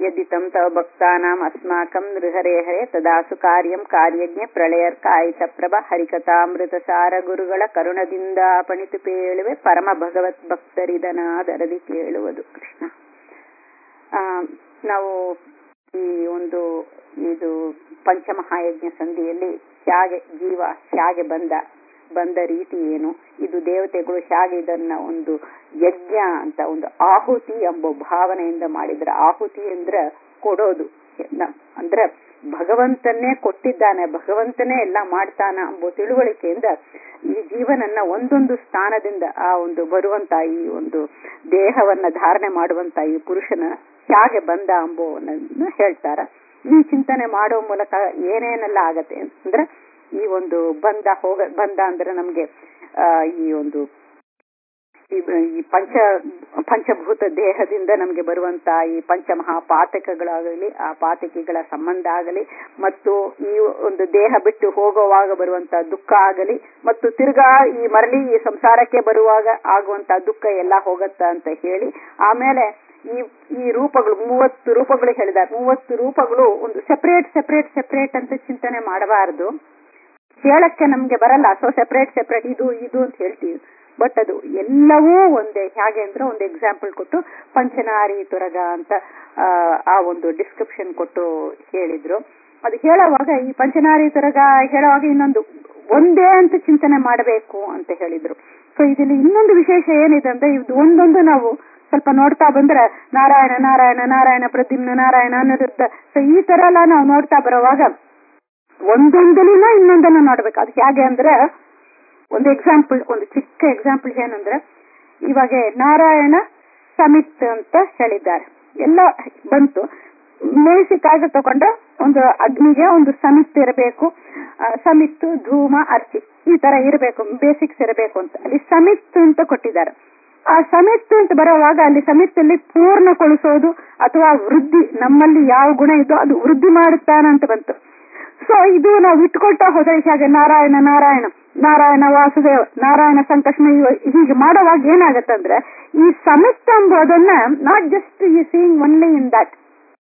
ಯದಿತಂ ತವ ಭಕ್ತಾನಾಂ ಅಸ್ಮಾಕಂ ನೃಹರೇ ಹರೇ ತದಾಸು ಕಾರ್ಯಂ ಕಾರ್ಯಜ್ಞ ಪ್ರಳಯರ್ಕಾಯಿತ ಪ್ರಭ ಹರಿಕಥಾಮೃತ ಸಾರ ಗುರುಗಳ ಕರುಣದಿಂದ ಪಣಿತು ಪೇಳುವೆ ಪರಮ ಭಗವತ್ ಭಕ್ತರಿದನಾದರದಿ ಕೇಳುವುದು ಕೃಷ್ಣ ಆ, ನಾವು ಈ ಒಂದು ಇದು ಪಂಚಮಹಾಯಜ್ಞ ಸಂಧಿಯಲ್ಲಿ ಹೇಗೆ ಜೀವ ಹೇಗೆ ಬಂದ ಬಂದ ರೀತಿ ಏನು ಇದು ದೇವತೆಗಳು ಹೇಗೆ ಇದನ್ನ ಒಂದು ಯಜ್ಞ ಅಂತ ಒಂದು ಆಹುತಿ ಎಂಬ ಭಾವನೆಯಿಂದ ಮಾಡಿದ್ರೆ ಆಹುತಿ ಅಂದ್ರೆ ಕೊಡೋದು ನ- ಅಂದ್ರೆ ಭಗವಂತನೇ ಕೊಟ್ಟಿದ್ದಾನೆ ಭಗವಂತನೇ ಎಲ್ಲ ಮಾಡ್ತಾನ ಎಂಬ ತಿಳುವಳಿಕೆಯಿಂದ ಈ ಜೀವನನ್ನ ಒಂದೊಂದು ಸ್ಥಾನದಿಂದ ಆ ಒಂದು ಬರುವಂತ ಈ ಒಂದು ದೇಹವನ್ನ ಧಾರಣೆ ಮಾಡುವಂತ ಈ ಪುರುಷನ ಹೇಗೆ ಬಂದ ಎಂಬುವನ್ನ ಹೇಳ್ತಾರ ಈ ಚಿಂತನೆ ಮಾಡೋ ಮೂಲಕ ಏನೇನೆಲ್ಲ ಆಗತ್ತೆ ಅಂದ್ರೆ ಈ ಒಂದು ಬಂದ ಹೋಗ ಬಂದ ಅಂದ್ರೆ ನಮ್ಗೆ ಆ, ಈ ಒಂದು ಈ ಈ ಪಂಚ ಪಂಚಭೂತ ದೇಹದಿಂದ ನಮಗೆ ಬರುವಂತ ಈ ಪಂಚಮಹಾಪಾತಕಗಳಾಗಲಿ ಆ ಪಾತಕಿಗಳ ಸಂಬಂಧ ಆಗಲಿ ಮತ್ತು ಈ ಒಂದು ದೇಹ ಬಿಟ್ಟು ಹೋಗುವಾಗ ಬರುವಂತ ದುಃಖ ಆಗಲಿ ಮತ್ತು ತಿರ್ಗಾ ಈ ಮರಳಿ ಈ ಸಂಸಾರಕ್ಕೆ ಬರುವಾಗ ಆಗುವಂತ ದುಃಖ ಎಲ್ಲ ಹೋಗತ್ತ ಅಂತ ಹೇಳಿ ಆಮೇಲೆ ಈ ಈ ರೂಪಗಳು ಮೂವತ್ತು ರೂಪಗಳು ಹೇಳಿದ್ದಾರೆ ಮೂವತ್ತು ರೂಪಗಳು ಒಂದು ಸೆಪರೇಟ್ ಸೆಪರೇಟ್ ಸೆಪರೇಟ್ ಅಂತ ಚಿಂತನೆ ಮಾಡಬಾರದು ಹೇಳಕ್ಕೆ ನಮ್ಗೆ ಬರಲ್ಲ ಸೊ ಸೆಪರೇಟ್ ಸೆಪರೇಟ್ ಇದು ಇದು ಅಂತ ಹೇಳ್ತೀವಿ ಬಟ್ ಅದು ಎಲ್ಲವೂ ಒಂದೇ ಹೇಗೆ ಅಂದ್ರೆ ಒಂದು ಎಕ್ಸಾಂಪಲ್ ಕೊಟ್ಟು ಪಂಚನಾರಿ ತುರಗ ಅಂತ ಆ, ಆ ಒಂದು ಡಿಸ್ಕ್ರಿಪ್ಷನ್ ಕೊಟ್ಟು ಹೇಳಿದ್ರು ಅದು ಹೇಳುವಾಗ ಈ ಪಂಚನಾರಿ ತುರಗ ಹೇಳುವಾಗ ಇನ್ನೊಂದು ಒಂದೇ ಅಂತ ಚಿಂತನೆ ಮಾಡಬೇಕು ಅಂತ ಹೇಳಿದ್ರು ಸೊ ಇದರಲ್ಲಿ ಇನ್ನೊಂದು ವಿಶೇಷ ಏನಿದೆ ಅಂದ್ರೆ ಇದು ಒಂದೊಂದು ನಾವು ಸ್ವಲ್ಪ ನೋಡ್ತಾ ಬಂದ್ರೆ ನಾರಾಯಣ ನಾರಾಯಣ ನಾರಾಯಣ ಪ್ರದ್ಯುಮ್ನ ನಾರಾಯಣ ಅನಿರುದ್ಧ ಸೊ ಈ ತರ ಎಲ್ಲ ನಾವು ನೋಡ್ತಾ ಬರುವಾಗ ಒಂದೊಂದಲಿನ ಇನ್ನೊಂದನ್ನ ನೋಡ್ಬೇಕು ಅದು ಹೇಗೆ ಅಂದ್ರೆ ಒಂದು ಎಕ್ಸಾಂಪಲ್ ಒಂದು ಚಿಕ್ಕ ಎಕ್ಸಾಂಪಲ್ ಏನಂದ್ರೆ ಇವಾಗ ನಾರಾಯಣ ಸಮಿತ್ ಅಂತ ಹೇಳಿದ್ದಾರೆ ಎಲ್ಲ ಬಂತು ಬೇಸಿಕ್ ಆಗಿ ತಗೊಂಡು ಒಂದು ಅಗ್ನಿಗೆ ಒಂದು ಸಮಿತ್ ಇರಬೇಕು ಆ, ಸಮಿತ್ ಧೂಮ ಅರ್ಚಿ ಈ ತರ ಇರಬೇಕು ಬೇಸಿಕ್ಸ್ ಇರಬೇಕು ಅಂತ ಅಲ್ಲಿ ಸಮಿತ್ ಅಂತ ಕೊಟ್ಟಿದ್ದಾರೆ ಆ ಸಮಿತ್ ಅಂತ ಬರುವಾಗ ಅಲ್ಲಿ ಸಮಿತ್ತಲ್ಲಿ ಪೂರ್ಣಗೊಳಿಸೋದು ಅಥವಾ ವೃದ್ಧಿ ನಮ್ಮಲ್ಲಿ ಯಾವ ಗುಣ ಇದೋ ಅದು ವೃದ್ಧಿ ಮಾಡುತ್ತಾನಂತ ಬಂತು ಸೊ ಇದು ನಾವು ಇಟ್ಕೊಳ್ತಾ ಹೋದ್ರೆ ಹಾಗೆ ನಾರಾಯಣ ನಾರಾಯಣ ನಾರಾಯಣ ವಾಸುದೇವ ನಾರಾಯಣ ಸಂಕಷ್ಣ ಇವ- ಹೀಗೆ ಮಾಡುವಾಗ ಏನಾಗತ್ತಂದ್ರೆ ಈ ಸಮಿತ್ ಎಂಬುದನ್ನ ನಾಟ್ ಜಸ್ಟ್ ಈ seeing only in that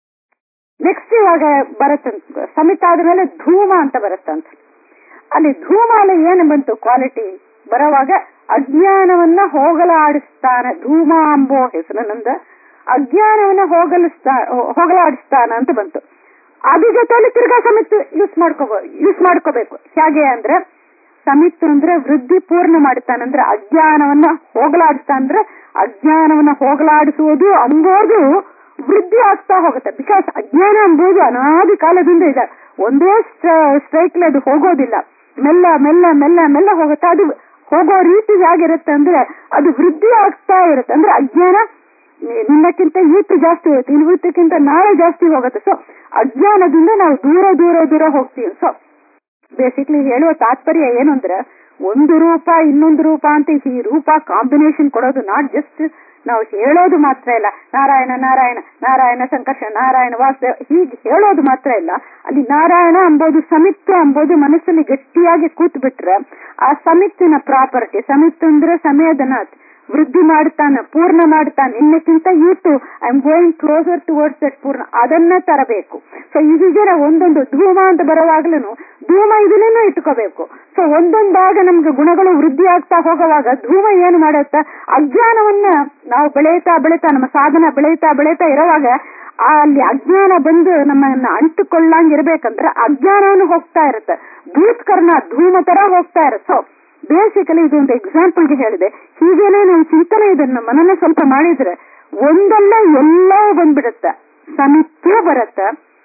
next ಇವಾಗ ಬರುತ್ತಂತ ಸಮಿತ್ ಆದ್ಮೇಲೆ ಧೂಮ ಅಂತ ಬರುತ್ತಂತ ಅಲ್ಲಿ ಧೂಮ ಅಲ್ಲಿ ಏನು ಬಂತು ಕ್ವಾಲಿಟಿ ಬರುವಾಗ ಅಜ್ಞಾನವನ್ನ ಹೋಗಲಾಡಿಸ್ತಾನ ಧೂಮ ಅಂಬೋ ಹೆಸರಿನಿಂದ ಅಜ್ಞಾನವನ್ನ ಹೋಗಲಿಸ್ತಾ ಹೋಗಲಾಡಿಸ್ತಾನ ಅಂತ ಬಂತು ಅದ್ರ ಜೊತೆಲಿ ತಿರ್ಗಾ ಸಮಿತ್ ಯೂಸ್ ಮಾಡ್ಕೋಬೋ ಯೂಸ್ ಮಾಡ್ಕೋಬೇಕು ಹೇಗೆ ಅಂದ್ರೆ ಸಮಿತ್ ಅಂದ್ರೆ ವೃದ್ಧಿ ಪೂರ್ಣ ಮಾಡುತ್ತಾನಂದ್ರೆ ಅಜ್ಞಾನವನ್ನ ಹೋಗಲಾಡಿಸ್ತಾನಂದ್ರೆ ಅಜ್ಞಾನವನ್ನ ಹೋಗಲಾಡಿಸುವುದು ಅಂಬೋದು ವೃದ್ಧಿ ಆಗ್ತಾ ಹೋಗುತ್ತೆ ಬಿಕಾಸ್ ಅಜ್ಞಾನ ಎಂಬುದು ಅನಾದಿ ಕಾಲದಿಂದ ಇದೆ ಒಂದೇ ಸ್ಟ್ರೈಕ್ಲಿ ಅದು ಹೋಗೋದಿಲ್ಲ ಮೆಲ್ಲ ಮೆಲ್ಲ ಮೆಲ್ಲ ಮೆಲ್ಲ ಹೋಗುತ್ತೆ ಅದು ಹೋಗೋ ರೀತಿ ಹೇಗಿರುತ್ತೆ ಅಂದ್ರೆ ಅದು ವೃದ್ಧಿ ಆಗ್ತಾ ಇರುತ್ತೆ ಅಂದ್ರೆ ಅಜ್ಞಾನ ನಿ- ನಿನ್ನಕ್ಕಿಂತ ಇವತ್ತು ಜಾಸ್ತಿ ಹೋಗುತ್ತೆ ಇವತ್ತಕ್ಕಿಂತ ನಾಳೆ ಜಾಸ್ತಿ ಹೋಗುತ್ತೆ ಸೊ ಅಜ್ಞಾನದಿಂದ ನಾವು ದೂರ ದೂರ ದೂರ ಹೋಗ್ತೀವಿ ಸೊ ಬೇಸಿಕ್ಲಿ ಹೇಳುವ ತಾತ್ಪರ್ಯ ಏನು ಅಂದ್ರೆ ಒಂದು ರೂಪ ಇನ್ನೊಂದು ರೂಪ ಅಂತ ಈ ರೂಪ ಕಾಂಬಿನೇಷನ್ ಕೊಡೋದು ನಾಟ್ ಜಸ್ಟ್ ನಾವು ಹೇಳೋದು ಮಾತ್ರ ಇಲ್ಲ ನಾರಾಯಣ ನಾರಾಯಣ ನಾರಾಯಣ ಸಂಕರ್ಷ ನಾರಾಯಣ ವಾಸುದೇವ ಹೀಗೆ ಹೇಳೋದು ಮಾತ್ರ ಇಲ್ಲ ಅಲ್ಲಿ ನಾರಾಯಣ ಅಂಬೋದು ಸಮಿತ್ತು ಅಂಬೋದು ಮನಸ್ಸಲ್ಲಿ ಗಟ್ಟಿಯಾಗಿ ಕೂತ್ ಬಿಟ್ರೆ ಆ ಸಮಿತ್ತಿನ ಪ್ರಾಪರ್ಟಿ ಸಮಿತ್ತು ಅಂದ್ರೆ ಸಮಯದನಾಥ್ ವೃದ್ಧಿ ಮಾಡ್ತಾನೆ ಪೂರ್ಣ ಮಾಡ್ತಾನೆ ಇನ್ನಕ್ಕಿಂತ ಇವತ್ತು I am going closer towards that ಪೂರ್ಣ ಅದನ್ನ ತರಬೇಕು ಸೊ ಹೀಗೆ ನಾವು ಒಂದೊಂದು ಧೂಮ ಅಂತ ಬರುವಾಗ್ಲೂ ಧೂಮ ಇದನ್ನೇ ಇಟ್ಕೋಬೇಕು ಸೊ ಒಂದೊಂದಾಗ ನಮ್ಗೆ ಗುಣಗಳು ವೃದ್ಧಿ ಆಗ್ತಾ ಹೋಗುವಾಗ ಧೂಮ ಏನು ಮಾಡುತ್ತಾ ಅಜ್ಞಾನವನ್ನ ನಾವು ಬೆಳೆಯುತ್ತಾ ಬೆಳೀತಾ ನಮ್ಮ ಸಾಧನ ಬೆಳೆಯುತ್ತಾ ಬೆಳೀತಾ ಇರುವಾಗ ಆ ಅಲ್ಲಿ ಅಜ್ಞಾನ ಬಂದು ನಮ್ಮನ್ನ ಅಂಟುಕೊಳ್ಳಂಗ್ ಇರ್ಬೇಕಂದ್ರೆ ಅಜ್ಞಾನವನ್ನು ಹೋಗ್ತಾ ಇರುತ್ತೆ ಭೂತ್ಕರ್ಣ ಧೂಮ ತರ ಹೋಗ್ತಾ ಇರುತ್ತೆ ಸೊ ಬೇಸಿಕಲಿ ಇದು ಒಂದು ಎಕ್ಸಾಂಪಲ್ಗೆ ಹೇಳಿದೆ ಹೀಗೇನೆ ನೀವು ಚಿಂತನೆ ಇದನ್ನ ಮನನ ಸ್ವಲ್ಪ ಮಾಡಿದ್ರೆ ಒಂದಲ್ಲ ಎಲ್ಲವೂ ಬಂದ್ಬಿಡುತ್ತೆ ಸಮಿತ್ಯ ಬರುತ್ತೆ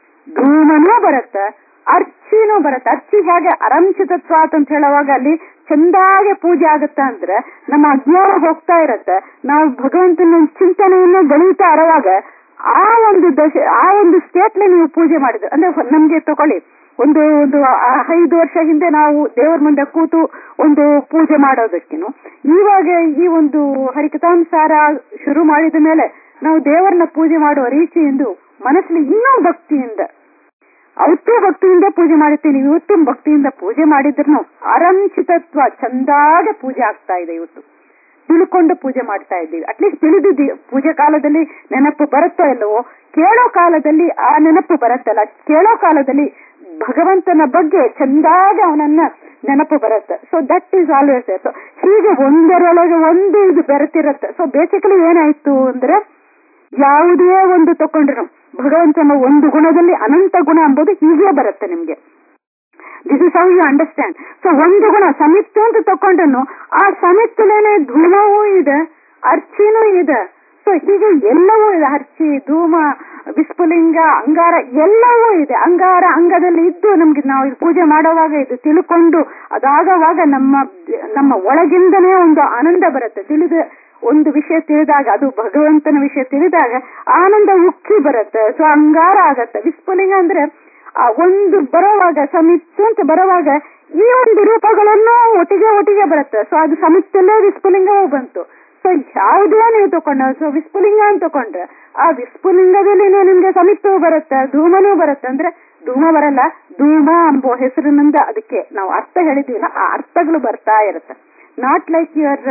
ಧೂಮನೂ ಬರುತ್ತೆ ಅರ್ಚಿನೂ ಬರುತ್ತೆ ಅರ್ಚಿ ಹೇಗೆ ಅರಂಚಿತತ್ವಾತ್ ಅಂತ ಹೇಳುವಾಗ ಅಲ್ಲಿ ಚಂದಾಗೆ ಪೂಜೆ ಆಗುತ್ತೆ ಅಂದ್ರೆ ನಮ್ಮ ಅಜ್ಞಾನ ಹೋಗ್ತಾ ಇರತ್ತೆ ನಾವು ಭಗವಂತನ ಚಿಂತನೆಯನ್ನು ಬೆಳೀತಾ ಇರುವಾಗ ಆ ಒಂದು ದಶ ಆ ಒಂದು ಸ್ಟೇಟ್ಲಿ ನೀವು ಪೂಜೆ ಮಾಡಿದ್ರೆ ಅಂದ್ರೆ ನಮ್ಗೆ ತಗೊಳ್ಳಿ ಒಂದು ಒಂದು ಆ ಐದು ವರ್ಷ ಹಿಂದೆ ನಾವು ದೇವರ ಮುಂದೆ ಕೂತು ಒಂದು ಪೂಜೆ ಮಾಡೋದಕ್ಕಿನು ಇವಾಗ ಈ ಒಂದು ಹರಿಕಥಾನುಸಾರ ಶುರು ಮಾಡಿದ ಮೇಲೆ ನಾವು ದೇವರನ್ನ ಪೂಜೆ ಮಾಡುವ ರೀತಿಯಿಂದ ಮನಸ್ಸಲ್ಲಿ ಇನ್ನೂ ಭಕ್ತಿಯಿಂದ ಅವತ್ತೂ ಭಕ್ತಿಯಿಂದ ಪೂಜೆ ಮಾಡುತ್ತೀನಿ ಇವತ್ತು ಭಕ್ತಿಯಿಂದ ಪೂಜೆ ಮಾಡಿದ್ರು ಅರಂಚಿತತ್ವ ಚಂದಾಗೆ ಪೂಜೆ ಆಗ್ತಾ ಇದೆ ಇವತ್ತು ತಿಳ್ಕೊಂಡು ಪೂಜೆ ಮಾಡ್ತಾ ಇದ್ದೀವಿ ಅಟ್ಲೀಸ್ಟ್ ತಿಳಿದಿದ್ದೀವಿ ಪೂಜೆ ಕಾಲದಲ್ಲಿ ನೆನಪು ಬರುತ್ತೋ ಇಲ್ಲವೋ ಕೇಳೋ ಕಾಲದಲ್ಲಿ ಆ ನೆನಪು ಬರುತ್ತಲ್ಲ ಕೇಳೋ ಕಾಲದಲ್ಲಿ ಭಗವಂತನ ಬಗ್ಗೆ ಚಂದಾಗಿ ಅವನನ್ನ ನೆನಪು ಬರುತ್ತೆ so that is always so ಹೀಗೆ ಒಂದರೊಳಗೆ ಒಂದು ಇದು ಬೆರೆತಿರುತ್ತೆ ಸೊ ಬೇಸಿಕಲಿ ಏನಾಯ್ತು ಅಂದ್ರೆ ಯಾವುದೇ ಒಂದು ತಕೊಂಡ್ರು ಭಗವಂತನ ಒಂದು ಗುಣದಲ್ಲಿ ಅನಂತ ಗುಣ ಎಂಬುದು ಹೀಗೆ ಬರುತ್ತೆ ನಿಮ್ಗೆ this is how you understand so ಒಂದು ಗುಣ ಸಮಿತ್ತು ಅಂತ ತಕೊಂಡ್ರು ಆ ಸಮಿತ್ತಲೇನೆ ಧೂಮವೂ ಇದೆ ಅರ್ಚಿನೂ ಇದೆ ಸೊ ಹೀಗೆ ಎಲ್ಲವೂ ಇದೆ ಅರ್ಚಿ ಧೂಮ ವಿಸ್ಫುಲಿಂಗ ಅಂಗಾರ ಎಲ್ಲವೂ ಇದೆ ಅಂಗಾರ ಅಂಗದಲ್ಲಿ ಇದ್ದು ನಮ್ಗೆ ನಾವು ಇದು ಪೂಜೆ ಮಾಡುವಾಗ ಇದು ತಿಳ್ಕೊಂಡು ಅದಾಗವಾಗ ನಮ್ಮ ನಮ್ಮ ಒಳಗಿಂದನೇ ಒಂದು ಆನಂದ ಬರುತ್ತೆ ತಿಳಿದ ಒಂದು ವಿಷಯ ತಿಳಿದಾಗ ಅದು ಭಗವಂತನ ವಿಷಯ ತಿಳಿದಾಗ ಆನಂದ ಉಕ್ಕಿ ಬರುತ್ತೆ ಸೊ ಅಂಗಾರ ಆಗತ್ತೆ ವಿಸ್ಫುಲಿಂಗ ಅಂದ್ರೆ ಆ ಒಂದು ಬರುವಾಗ ಸಮಿತ್ತು ಅಂತ ಬರುವಾಗ ಈ ಒಂದು ರೂಪಗಳನ್ನು ಒಟ್ಟಿಗೆ ಒಟ್ಟಿಗೆ ಬರುತ್ತೆ ಸೊ ಅದು ಸಮಿತ್ತಲ್ಲೇ ವಿಸ್ಫುಲಿಂಗವೂ ಬಂತು ಸೊ ಯಾವುದೇ ನೀವು ತಕೊಂಡ ಸೊ ವಿಸ್ಫುಲಿಂಗ ಅಂತ ತಕೊಂಡ್ರೆ ಆ ವಿಸ್ಫುಲಿಂಗದಲ್ಲಿ ನಿಮ್ಗೆ ಸಮಿತ್ತವು ಬರುತ್ತೆ ಧೂಮನೂ ಬರುತ್ತೆ ಅಂದ್ರೆ ಧೂಮ ಬರಲ್ಲ ಧೂಮ ಎಂಬ ಹೆಸರಿನಿಂದ ಅದಕ್ಕೆ ನಾವು ಅರ್ಥ ಹೇಳಿದೀವಲ್ಲ ಆ ಅರ್ಥಗಳು ಬರ್ತಾ ಇರುತ್ತೆ ನಾಟ್ ಲೈಕ್ ಯುವರ್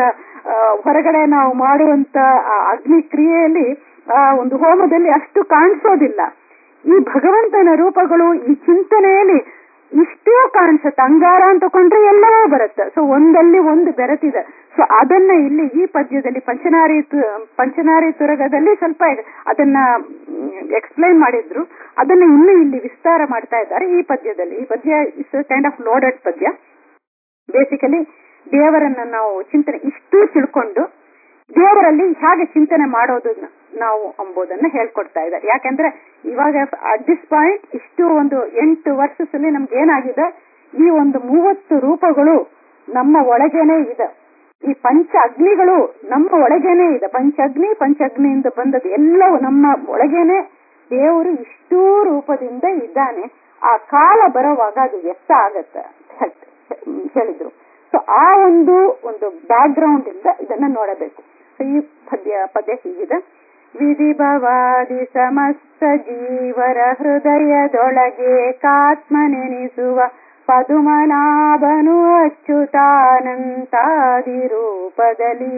ಹೊರಗಡೆ ನಾವು ಮಾಡುವಂತ ಆ ಅಗ್ನಿ ಕ್ರಿಯೆಯಲ್ಲಿ ಆ ಒಂದು ಹೋಮದಲ್ಲಿ ಅಷ್ಟು ಕಾಣಿಸೋದಿಲ್ಲ ಈ ಭಗವಂತನ ರೂಪಗಳು ಈ ಚಿಂತನೆಯಲ್ಲಿ ಇಷ್ಟೇ ಕಾಣಿಸುತ್ತೆ ಅಂಗಾರ ಅಂತ ಕೊಂಡ್ರೆ ಎಲ್ಲವೂ ಬರುತ್ತೆ ಸೊ ಒಂದಲ್ಲಿ ಒಂದು ಬೆರೆತಿದೆ ಸೊ ಅದನ್ನ ಇಲ್ಲಿ ಈ ಪದ್ಯದಲ್ಲಿ ಪಂಚನಾರಿ ಪಂಚನಾರಿ ತುರಗದಲ್ಲಿ ಸ್ವಲ್ಪ ಅದನ್ನ ಎಕ್ಸ್ಪ್ಲೈನ್ ಮಾಡಿದ್ರು ಅದನ್ನ ಇನ್ನು ಇಲ್ಲಿ ವಿಸ್ತಾರ ಮಾಡ್ತಾ ಇದ್ದಾರೆ ಈ ಪದ್ಯದಲ್ಲಿ ಈ ಪದ್ಯ ಇಸ್ ಕೈಂಡ್ ಆಫ್ ಲೋಡೆಡ್ ಪದ್ಯ ಬೇಸಿಕಲಿ ದೇವರನ್ನ ನಾವು ಚಿಂತನೆ ಇಷ್ಟೂ ತಿಳ್ಕೊಂಡು ದೇವರಲ್ಲಿ ಹೇಗೆ ಚಿಂತನೆ ಮಾಡೋದು ನಾವು ಎಂಬುದನ್ನ ಹೇಳ್ಕೊಡ್ತಾ ಇದ್ದಾರೆ ಯಾಕಂದ್ರೆ ಇವಾಗ ಅಟ್ ದಿಸ್ ಪಾಯಿಂಟ್ ಇಷ್ಟು ಒಂದು ಎಂಟು ವರ್ಷದಲ್ಲಿ ನಮ್ಗೆ ಏನಾಗಿದೆ ಈ ಒಂದು ಮೂವತ್ತು ರೂಪಗಳು ನಮ್ಮ ಒಳಗೇನೆ ಇದೆ ಈ ಪಂಚ ಅಗ್ನಿಗಳು ನಮ್ಮ ಒಳಗೇನೆ ಇದೆ ಪಂಚಗ್ನಿ ಪಂಚಗ್ನಿಯಿಂದ ಬಂದದ್ದು ಎಲ್ಲವೂ ನಮ್ಮ ಒಳಗೇನೆ ದೇವರು ಇಷ್ಟೂ ರೂಪದಿಂದ ಇದ್ದಾನೆ ಆ ಕಾಲ ಬರುವಾಗ ಅದು ವ್ಯಕ್ತ ಆಗತ್ತೆ ಹೇಳಿದ್ರು ಸೊ ಆ ಒಂದು ಒಂದು ಬ್ಯಾಕ್ ಗ್ರೌಂಡ್ ಇಂದ ಇದನ್ನ ನೋಡಬೇಕು ಸೊ ಈ ಪದ್ಯ ಪದ್ಯ ಹೀಗಿದೆ ವಿಧಿಭವಾದಿ ಸಮಸ್ತ ಜೀವರ ಹೃದಯದೊಳಗೆ ಕಾತ್ಮನೆನಿಸುವ ಪದುಮನಾಭನು ಅಚ್ಯುತಾನಂತಾದಿ ರೂಪದಲ್ಲಿ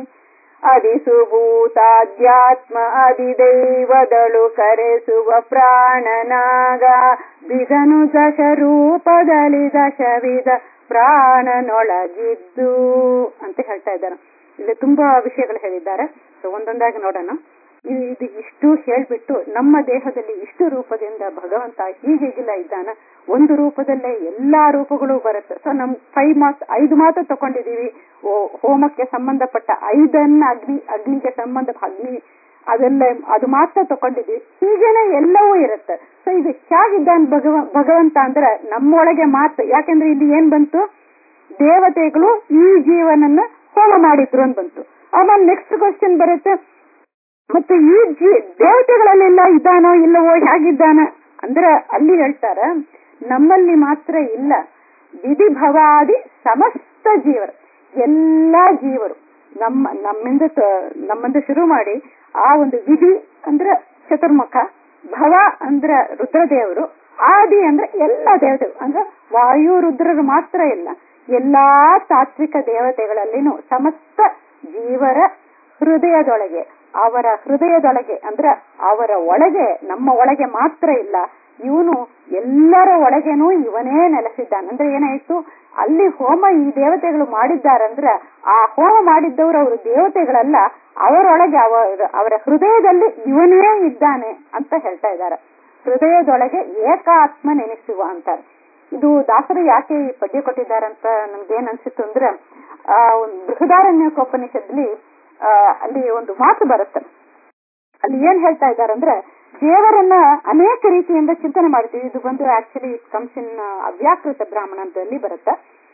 ಅದಿಸುಭೂತಾಧ್ಯಾತ್ಮ ಅಧಿದೈವದಳು ಕರೆಸುವ ಪ್ರಾಣನಾಗ ಬಿದನು ದಶ ರೂಪದಲ್ಲಿ ದಶವಿಧ ಪ್ರಾಣನೊಳಗಿದ್ದು ಅಂತ ಹೇಳ್ತಾ ಇದ್ದಾರೆ ಇಲ್ಲಿ ತುಂಬಾ ವಿಷಯಗಳು ಹೇಳಿದ್ದಾರೆ ಸೊ ಒಂದೊಂದಾಗಿ ನೋಡೋಣ ಇದು ಇಷ್ಟು ಹೇಳ್ಬಿಟ್ಟು ನಮ್ಮ ದೇಹದಲ್ಲಿ ಇಷ್ಟು ರೂಪದಿಂದ ಭಗವಂತ ಹೀಗೀಗಿಲ್ಲ ಇದ್ದಾನ ಒಂದು ರೂಪದಲ್ಲೇ ಎಲ್ಲಾ ರೂಪಗಳು ಬರುತ್ತೆ ಸೊ ನಮ್ ಫೈವ್ ಮಾರ್ಕ್ಸ್ ಐದು ಮಾತ್ರ ತಕೊಂಡಿದೀವಿ ಹೋಮಕ್ಕೆ ಸಂಬಂಧಪಟ್ಟ ಐದನ್ನ ಅಗ್ನಿ ಅಗ್ನಿಗೆ ಸಂಬಂಧ ಅಗ್ನಿ ಅದೆಲ್ಲ ಅದು ಮಾತ್ರ ತಕೊಂಡಿದ್ವಿ ಹೀಗೇನೆ ಎಲ್ಲವೂ ಇರುತ್ತೆ ಸೊ ಇದು ಹೇಗಿದ್ದಾನೆ ಭಗವ ಭಗವಂತ ಅಂದ್ರೆ ನಮ್ಮೊಳಗೆ ಮಾತ್ರ ಯಾಕಂದ್ರೆ ಇಲ್ಲಿ ಏನ್ ಬಂತು ದೇವತೆಗಳು ಈ ಜೀವನನ್ನ ಹೋಮ ಮಾಡಿದ್ರು ಅಂತ ಬಂತು ಆಮೇಲೆ ನೆಕ್ಸ್ಟ್ ಕ್ವಶನ್ ಬರುತ್ತೆ ಮತ್ತೆ ಈ ಜೀ ದೇವತೆಗಳಲ್ಲೆಲ್ಲ ಇದ್ದಾನೋ ಇಲ್ಲವೋ ಹೇಗಿದ್ದಾನ ಅಂದ್ರೆ ಅಲ್ಲಿ ಹೇಳ್ತಾರ ನಮ್ಮಲ್ಲಿ ಮಾತ್ರ ಇಲ್ಲ ವಿಧಿಭವಾದಿ ಸಮಸ್ತ ಜೀವರು ಎಲ್ಲಾ ಜೀವರು ನಮ್ಮ ನಮ್ಮಿಂದ ನಮ್ಮಿಂದ ಶುರು ಮಾಡಿ ಆ ಒಂದು ವಿಧಿ ಅಂದ್ರೆ ಚತುರ್ಮುಖ ಭವ ಅಂದ್ರ ರುದ್ರದೇವರು ಆದಿ ಅಂದ್ರೆ ಎಲ್ಲಾ ದೇವತೆಗಳು ಅಂದ್ರೆ ವಾಯು ರುದ್ರರು ಮಾತ್ರ ಇಲ್ಲ ಎಲ್ಲಾ ತಾತ್ವಿಕ ದೇವತೆಗಳಲ್ಲಿನೂ ಸಮಸ್ತ ಜೀವರ ಹೃದಯದೊಳಗೆ ಅವರ ಹೃದಯದೊಳಗೆ ಅಂದ್ರೆ ಅವರ ಒಳಗೆ ನಮ್ಮ ಒಳಗೆ ಮಾತ್ರ ಇಲ್ಲ ಇವನು ಎಲ್ಲರ ಒಳಗೇನೂ ಇವನೇ ನೆಲೆಸಿದ್ದಾನೆ ಅಂದ್ರೆ ಏನಾಯ್ತು ಅಲ್ಲಿ ಹೋಮ ಈ ದೇವತೆಗಳು ಮಾಡಿದ್ದಾರಂದ್ರೆ ಆ ಹೋಮ ಮಾಡಿದ್ದವರು ಅವರು ದೇವತೆಗಳಲ್ಲ ಅವರೊಳಗೆ ಅವರ ಅವರ ಹೃದಯದಲ್ಲಿ ಇವನೇ ಇದ್ದಾನೆ ಅಂತ ಹೇಳ್ತಾ ಇದ್ದಾರೆ ಹೃದಯದೊಳಗೆ ಏಕಾತ್ಮ ನೆನೆಸುವ ಅಂತಾರೆ ಇದು ದಾಸರು ಯಾಕೆ ಈ ಪದ್ಯ ಕೊಟ್ಟಿದ್ದಾರಂತ ನಮ್ಗೇನ್ ಅನ್ಸಿತ್ತು ಅಂದ್ರೆ ಆ ಒಂದು ಬೃಹದಾರಣ್ಯಕೋಪನಿಷತ್ಲಿ ಆ ಅಲ್ಲಿ ಒಂದು ಮಾತು ಬರುತ್ತೆ ಅಲ್ಲಿ ಏನ್ ಹೇಳ್ತಾ ಇದ್ದಾರಂದ್ರೆ ದೇವರನ್ನ ಅನೇಕ ರೀತಿಯಿಂದ ಚಿಂತನೆ ಮಾಡ್ತೀವಿ ಇದು ಬಂದು ಆಕ್ಚುಲಿ ಇಟ್ ಕಮ್ಸ್ ಇನ್ ಅವ್ಯಾಕೃತ ಬ್ರಾಹ್ಮಣದಲ್ಲಿ ಬರುತ್ತೆ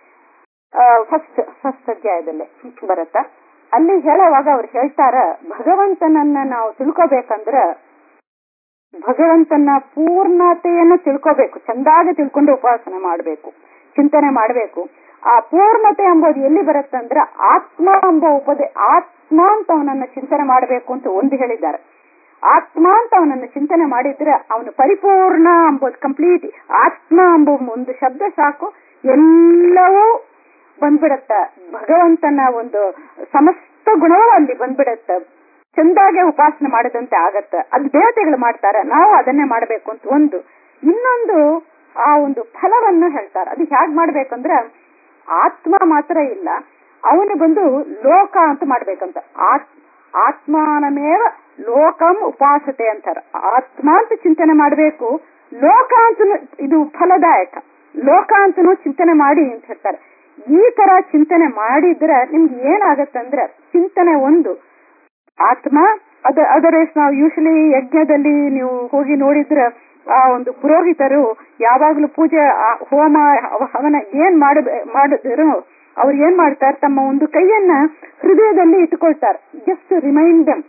ಫಸ್ಟ್ ಫಸ್ಟ್ ಅಧ್ಯಾಯದಲ್ಲಿ ಬರುತ್ತ ಅಲ್ಲಿ ಹೇಳುವಾಗ ಅವ್ರು ಹೇಳ್ತಾರ ಭಗವಂತನನ್ನ ನಾವು ತಿಳ್ಕೊಬೇಕಂದ್ರ ಭಗವಂತನ ಪೂರ್ಣತೆಯನ್ನು ತಿಳ್ಕೋಬೇಕು ಚಂದಾಗಿ ತಿಳ್ಕೊಂಡು ಉಪಾಸನೆ ಮಾಡಬೇಕು ಚಿಂತನೆ ಮಾಡಬೇಕು ಆ ಪೂರ್ಣತೆ ಎಂಬುದು ಎಲ್ಲಿ ಬರುತ್ತಂದ್ರ ಆತ್ಮ ಎಂಬ ಉಪದೇ ಆತ್ಮ ಅಂತ ಅವನನ್ನ ಚಿಂತನೆ ಮಾಡಬೇಕು ಅಂತ ಒಂದು ಹೇಳಿದ್ದಾರೆ ಆತ್ಮ ಅಂತ ಅವನನ್ನು ಚಿಂತನೆ ಮಾಡಿದ್ರೆ ಅವನು ಪರಿಪೂರ್ಣ ಎಂಬುದು ಕಂಪ್ಲೀಟ್ ಆತ್ಮ ಎಂಬ ಒಂದು ಶಬ್ದ ಸಾಕು ಎಲ್ಲವೂ ಬಂದ್ಬಿಡತ್ತ ಭಗವಂತನ ಒಂದು ಸಮಸ್ತ ಗುಣವೂ ಅಲ್ಲಿ ಬಂದ್ಬಿಡತ್ತ ಚಂದಾಗೆ ಉಪಾಸನೆ ಮಾಡಿದಂತೆ ಆಗತ್ತೆ ಅದು ದೇವತೆಗಳು ಮಾಡ್ತಾರೆ ನಾವು ಅದನ್ನೇ ಮಾಡಬೇಕು ಅಂತ ಒಂದು ಇನ್ನೊಂದು ಆ ಒಂದು ಫಲವನ್ನು ಹೇಳ್ತಾರೆ ಅದು ಹೇಗ್ ಮಾಡ್ಬೇಕಂದ್ರೆ ಆತ್ಮ ಮಾತ್ರ ಇಲ್ಲ ಅವನು ಬಂದು ಲೋಕ ಅಂತ ಮಾಡ್ಬೇಕಂತ ಆತ್ ಆತ್ಮಾನಮೇವ ಲೋಕಂ ಉಪಾಸತೆ ಅಂತಾರೆ ಆತ್ಮ ಅಂತ ಚಿಂತನೆ ಮಾಡಬೇಕು ಲೋಕ ಅಂತ ಇದು ಫಲದಾಯಕ ಲೋಕ ಅಂತನೂ ಚಿಂತನೆ ಮಾಡಿ ಅಂತ ಹೇಳ್ತಾರೆ ಈ ತರ ಚಿಂತನೆ ಮಾಡಿದ್ರೆ ನಿಮ್ಗೆ ಏನಾಗತ್ತಂದ್ರೆ ಚಿಂತನೆ ಒಂದು ಆತ್ಮ ಅದ ಅದರ್ಸ್ ನಾವು ಯೂಶಲಿ ಯಜ್ಞದಲ್ಲಿ ನೀವು ಹೋಗಿ ನೋಡಿದ್ರೆ ಆ ಒಂದು ಪುರೋಹಿತರು ಯಾವಾಗ್ಲೂ ಪೂಜೆ ಆ ಹೋಮ ಹವನ ಏನ್ ಮಾಡ ಮಾಡಿದ್ರು ಅವ್ರು ಏನ್ ಮಾಡ್ತಾರೆ ತಮ್ಮ ಒಂದು ಕೈಯನ್ನ ಹೃದಯದಲ್ಲಿ ಇಟ್ಕೊಳ್ತಾರೆ ಜಸ್ಟ್ ರಿಮೈಂಡ್ ದಮ್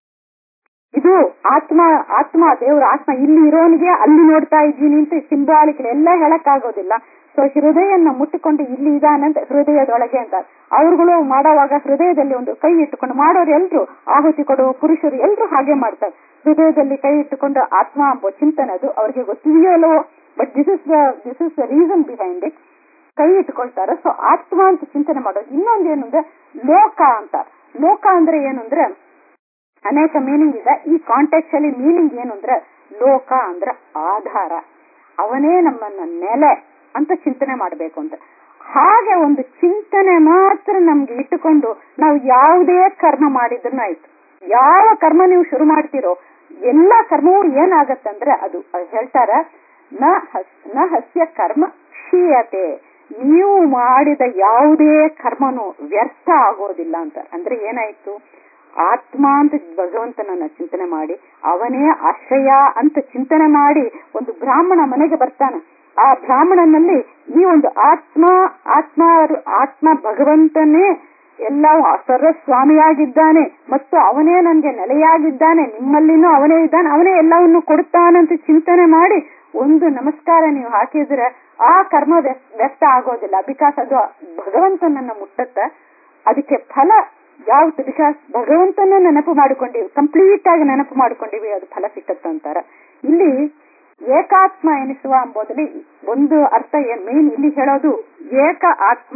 ಇದು ಆತ್ಮ ಆತ್ಮ ದೇವ್ರ ಆತ್ಮ ಇಲ್ಲಿ ಇರೋನಿಗೆ ಅಲ್ಲಿ ನೋಡ್ತಾ ಇದ್ದೀನಿ ಅಂತ ಸಿಂಬಾಲಿಕ್ ಎಲ್ಲ ಹೇಳಕ್ ಆಗೋದಿಲ್ಲ ಸೊ ಹೃದಯನ ಮುಟ್ಟಿಕೊಂಡು ಇಲ್ಲಿ ಇದಾನಂತ ಹೃದಯದೊಳಗೆ ಅಂತ ಅವ್ರುಗಳು ಮಾಡೋವಾಗ ಹೃದಯದಲ್ಲಿ ಒಂದು ಕೈ ಇಟ್ಟುಕೊಂಡು ಮಾಡೋರು ಎಲ್ರು ಆಹುತಿ ಕೊಡುವ ಪುರುಷರು ಎಲ್ರು ಹಾಗೆ ಮಾಡ್ತಾರೆ ಹೃದಯದಲ್ಲಿ ಕೈ ಇಟ್ಟುಕೊಂಡು ಆತ್ಮ ಎಂಬ ಚಿಂತನೆ ಅದು ಅವ್ರಿಗೆ ಗೊತ್ತಿದೆಯೋ ಅಲ್ಲವೋ but this is the this is the reason behind it ಕೈ ಇಟ್ಕೊಳ್ತಾರೆ ಸೊ ಆತ್ಮ ಅಂತ ಚಿಂತನೆ ಮಾಡೋದು ಇನ್ನೊಂದು ಏನು ಅಂದ್ರೆ ಲೋಕ ಅಂತ ಲೋಕ ಅಂದ್ರೆ ಏನು ಅಂದ್ರೆ ಅನೇಕ ಮೀನಿಂಗ್ ಇದೆ ಈ ಕಾಂಟೆಕ್ಸ್ಟ್ ಅಲ್ಲಿ ಮೀನಿಂಗ್ ಏನು ಅಂದ್ರೆ ಲೋಕ ಅಂದ್ರೆ ಆಧಾರ ಅವನೇ ನಮ್ಮನ್ನ ನೆಲೆ ಅಂತ ಚಿಂತನೆ ಮಾಡಬೇಕು ಅಂತ ಹಾಗೆ ಒಂದು ಚಿಂತನೆ ಮಾತ್ರ ನಮ್ಗೆ ಇಟ್ಟುಕೊಂಡು ನಾವು ಯಾವುದೇ ಕರ್ಮ ಮಾಡಿದ್ರು ಆಯ್ತು ಯಾವ ಕರ್ಮ ನೀವು ಶುರು ಮಾಡ್ತೀರೋ ಎಲ್ಲಾ ಕರ್ಮವೂ ಏನಾಗತ್ತಂದ್ರೆ ಅದು ಹೇಳ್ತಾರ ನ ಹಸ್ ನ ಹಸ್ಯ ಕರ್ಮ ಕ್ಷೀಯತೆ ನೀವು ಮಾಡಿದ ಯಾವುದೇ ಕರ್ಮನು ವ್ಯರ್ಥ ಆಗೋದಿಲ್ಲ ಅಂತ ಅಂದ್ರೆ ಏನಾಯ್ತು ಆತ್ಮ ಅಂತ ಭಗವಂತನನ್ನ ಚಿಂತನೆ ಮಾಡಿ ಅವನೇ ಆಶ್ರಯ ಅಂತ ಚಿಂತನೆ ಮಾಡಿ ಒಂದು ಬ್ರಾಹ್ಮಣ ಮನೆಗೆ ಬರ್ತಾನೆ ಆ ಬ್ರಾಹ್ಮಣನಲ್ಲಿ ಈ ಒಂದು ಆತ್ಮ ಆತ್ಮ ಆತ್ಮ ಭಗವಂತನೇ ಎಲ್ಲ ಸರ್ವಸ್ವಾಮಿಯಾಗಿದ್ದಾನೆ ಮತ್ತು ಅವನೇ ನನಗೆ ನೆಲೆಯಾಗಿದ್ದಾನೆ ನಿಮ್ಮಲ್ಲಿನೂ ಅವನೇ ಇದ್ದಾನೆ ಅವನೇ ಎಲ್ಲವನ್ನು ಕೊಡುತ್ತಾನಂತ ಚಿಂತನೆ ಮಾಡಿ ಒಂದು ನಮಸ್ಕಾರ ನೀವು ಹಾಕಿದ್ರೆ ಆ ಕರ್ಮ ವ್ಯರ್ಥ ಆಗೋದಿಲ್ಲ ಬಿಕಾಸ್ ಅದು ಭಗವಂತನನ್ನ ಮುಟ್ಟತ್ತ ಅದಕ್ಕೆ ಫಲ ಯಾವ್ದು ಬಿಕಾಸ್ ಭಗವಂತನ ನೆನಪು ಮಾಡಿಕೊಂಡಿವಿ ಕಂಪ್ಲೀಟ್ ಆಗಿ ನೆನಪು ಮಾಡಿಕೊಂಡಿವಿ ಅದು ಫಲ ಸಿಕ್ಕತ್ತಂತಾರ ಇಲ್ಲಿ ಏಕಾತ್ಮ ಎನಿಸುವ ಎಂಬುದಲ್ಲಿ ಒಂದು ಅರ್ಥ ಏನ್ ಮೇನ್ ಇಲ್ಲಿ ಹೇಳೋದು ಏಕ ಆತ್ಮ